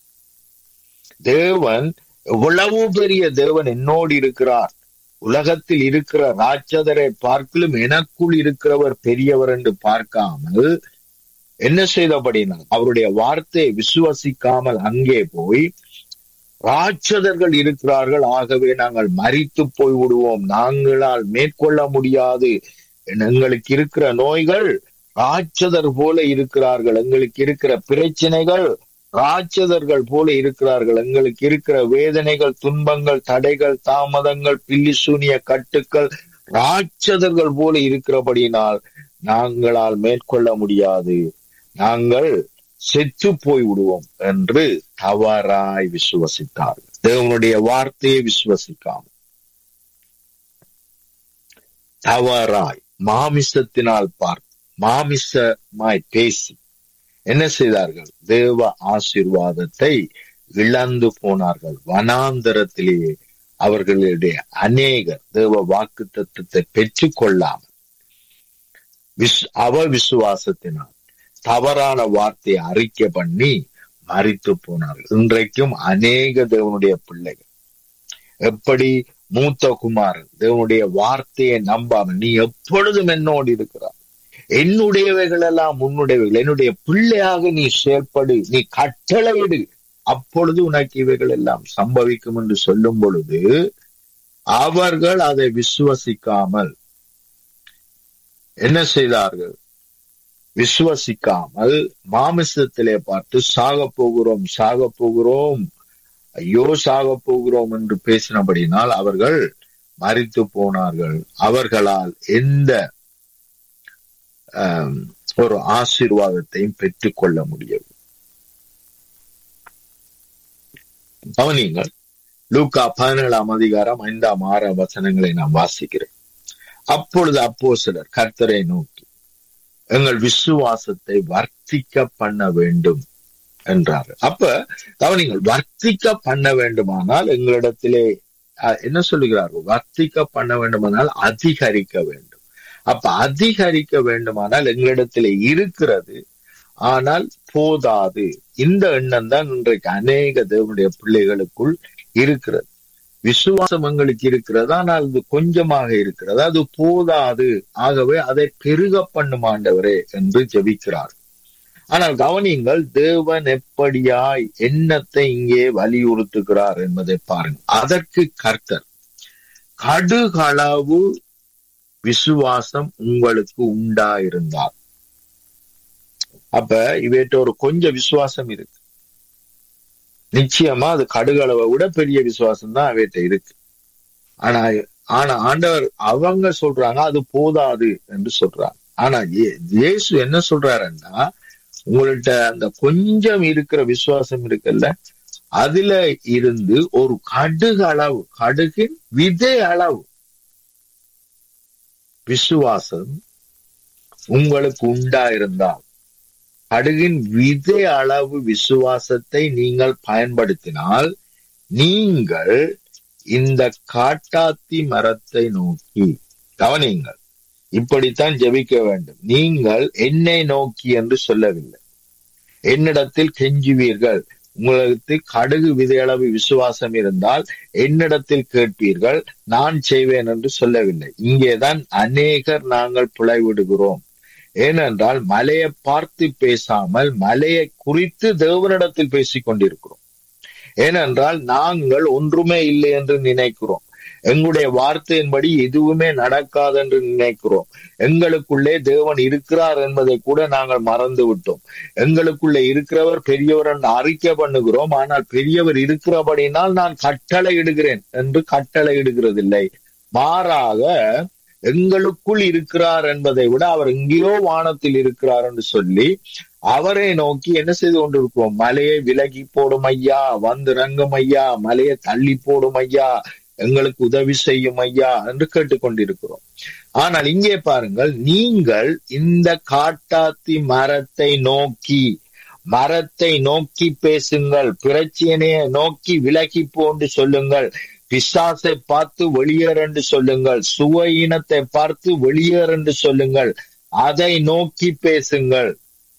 தேவன் எவ்வளவு பெரிய தேவன் என்னோடு இருக்கிறார் உலகத்தில் இருக்கிற ராட்சதரை பார்க்கலும் எனக்குள் இருக்கிறவர் பெரியவர் என்று பார்க்காமல் என்ன செய்தபடினால் அவருடைய வார்த்தையை விசுவசிக்காமல் அங்கே போய் ராட்சதர்கள் இருக்கிறார்கள் ஆகவே நாங்கள் மறித்து போய் விடுவோம் நாங்களால் மேற்கொள்ள முடியாது எங்களுக்கு இருக்கிற நோய்கள் ராட்சதர் போல இருக்கிறார்கள் எங்களுக்கு இருக்கிற பிரச்சனைகள் ராட்சதர்கள் போல இருக்கிறார்கள் எங்களுக்கு இருக்கிற வேதனைகள் துன்பங்கள் தடைகள் தாமதங்கள் பில்லி சூனிய கட்டுக்கள் ராட்சதர்கள் போல இருக்கிறபடியினால் நாங்களால் மேற்கொள்ள முடியாது நாங்கள் செத்து போய் விடுவோம் என்று தவறாய் விசுவசித்தார்கள் தேவனுடைய வார்த்தையை விசுவசிக்காமல் தவறாய் மாமிசத்தினால் பார்த்து மாமிசமாய் பேசி என்ன செய்தார்கள் தேவ ஆசீர்வாதத்தை இழந்து போனார்கள் வனாந்தரத்திலேயே அவர்களுடைய அநேக தேவ வாக்கு தத்துவத்தை பெற்றுக் கொள்ளாமல் விஸ் அவ விசுவாசத்தினால் தவறான வார்த்தையை அறிக்கை பண்ணி மறித்து போனார்கள் இன்றைக்கும் அநேக தேவனுடைய பிள்ளைகள் எப்படி மூத்த குமாரன் தேவனுடைய வார்த்தையை நம்பாமல் நீ எப்பொழுதும் என்னோடு இருக்கிறார் என்னுடையவைகள் எல்லாம் உன்னுடையவைகள் என்னுடைய பிள்ளையாக நீ செயல்படு நீ கட்டளையிடு அப்பொழுது உனக்கு இவைகள் எல்லாம் சம்பவிக்கும் என்று சொல்லும் பொழுது அவர்கள் அதை விசுவசிக்காமல் என்ன செய்தார்கள் விசுவசிக்காமல் மாமிசத்திலே பார்த்து சாக போகிறோம் சாக போகிறோம் ஐயோ சாக போகிறோம் என்று பேசினபடினால் அவர்கள் மறித்து போனார்கள் அவர்களால் எந்த ஒரு ஆசீர்வாதத்தையும் பெற்றுக் கொள்ள முடியும் கவனிங்கள் லூக்கா பதினேழாம் அதிகாரம் ஐந்தாம் ஆறாம் வசனங்களை நாம் வாசிக்கிறேன் அப்பொழுது அப்போ சிலர் கர்த்தரை நோக்கி எங்கள் விசுவாசத்தை வர்த்திக்க பண்ண வேண்டும் என்றார் அப்ப கவனிங்கள் வர்த்திக்க பண்ண வேண்டுமானால் எங்களிடத்திலே என்ன சொல்லுகிறார்கள் வர்த்திக்க பண்ண வேண்டுமானால் அதிகரிக்க வேண்டும் அப்ப அதிகரிக்க வேண்டுமானால் எங்களிடத்திலே இருக்கிறது ஆனால் போதாது இந்த எண்ணம் தான் இன்றைக்கு அநேக தேவனுடைய பிள்ளைகளுக்குள் இருக்கிறது விசுவாசம் எங்களுக்கு இருக்கிறது ஆனால் அது கொஞ்சமாக இருக்கிறது அது போதாது ஆகவே அதை பெருக பண்ணும் ஆண்டவரே என்று ஜெபிக்கிறார் ஆனால் கவனியுங்கள் தேவன் எப்படியாய் எண்ணத்தை இங்கே வலியுறுத்துகிறார் என்பதை பாருங்கள் அதற்கு கர்த்தர் கடுகளவு விசுவாசம் உங்களுக்கு உண்டாயிருந்தார் அப்ப இவற்ற ஒரு கொஞ்சம் விசுவாசம் இருக்கு நிச்சயமா அது கடுகளவை விட பெரிய விசுவாசம் தான் அவைகிட்ட இருக்கு ஆனா ஆனா ஆண்டவர் அவங்க சொல்றாங்க அது போதாது என்று சொல்றாங்க ஆனா இயேசு என்ன சொல்றாருன்னா உங்கள்கிட்ட அந்த கொஞ்சம் இருக்கிற விசுவாசம் இருக்குல்ல அதுல இருந்து ஒரு கடுகு அளவு கடுகின் விதை அளவு விசுவாசம் உங்களுக்கு உண்டாயிருந்தால் கடுகின் விதை அளவு விசுவாசத்தை நீங்கள் பயன்படுத்தினால் நீங்கள் இந்த காட்டாத்தி மரத்தை நோக்கி கவனியுங்கள் இப்படித்தான் ஜெபிக்க வேண்டும் நீங்கள் என்னை நோக்கி என்று சொல்லவில்லை என்னிடத்தில் கெஞ்சுவீர்கள் உங்களுக்கு கடுகு விதையளவு விசுவாசம் இருந்தால் என்னிடத்தில் கேட்பீர்கள் நான் செய்வேன் என்று சொல்லவில்லை இங்கேதான் அநேகர் நாங்கள் பிழைவிடுகிறோம் ஏனென்றால் மலையை பார்த்து பேசாமல் மலையை குறித்து தேவனிடத்தில் பேசிக் கொண்டிருக்கிறோம் ஏனென்றால் நாங்கள் ஒன்றுமே இல்லை என்று நினைக்கிறோம் எங்களுடைய வார்த்தையின்படி எதுவுமே நடக்காது என்று நினைக்கிறோம் எங்களுக்குள்ளே தேவன் இருக்கிறார் என்பதை கூட நாங்கள் மறந்து விட்டோம் எங்களுக்குள்ளே இருக்கிறவர் பெரியவர் என்று அறிக்கை பண்ணுகிறோம் ஆனால் பெரியவர் இருக்கிறபடினால் நான் கட்டளை இடுகிறேன் என்று கட்டளை இடுகிறதில்லை மாறாக எங்களுக்குள் இருக்கிறார் என்பதை விட அவர் எங்கேயோ வானத்தில் இருக்கிறார் என்று சொல்லி அவரை நோக்கி என்ன செய்து கொண்டிருக்கிறோம் மலையை விலகி போடும் ஐயா வந்து ரங்கும் ஐயா மலையை தள்ளி போடும் ஐயா எங்களுக்கு உதவி செய்யும் ஐயா என்று கேட்டுக்கொண்டிருக்கிறோம் ஆனால் இங்கே பாருங்கள் நீங்கள் இந்த காட்டாத்தி மரத்தை நோக்கி மரத்தை நோக்கி பேசுங்கள் பிரச்சனையை நோக்கி விலகி போன்று சொல்லுங்கள் பிசாசை பார்த்து வெளியேறு என்று சொல்லுங்கள் சுவையினத்தை பார்த்து வெளியேறு என்று சொல்லுங்கள் அதை நோக்கி பேசுங்கள்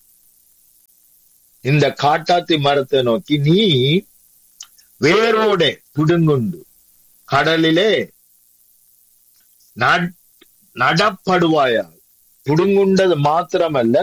இந்த காட்டாத்தி மரத்தை நோக்கி நீ வேரோட புடுங்குண்டு கடலிலே நடப்படுவாயா புடுங்குண்டது மாத்திரமல்ல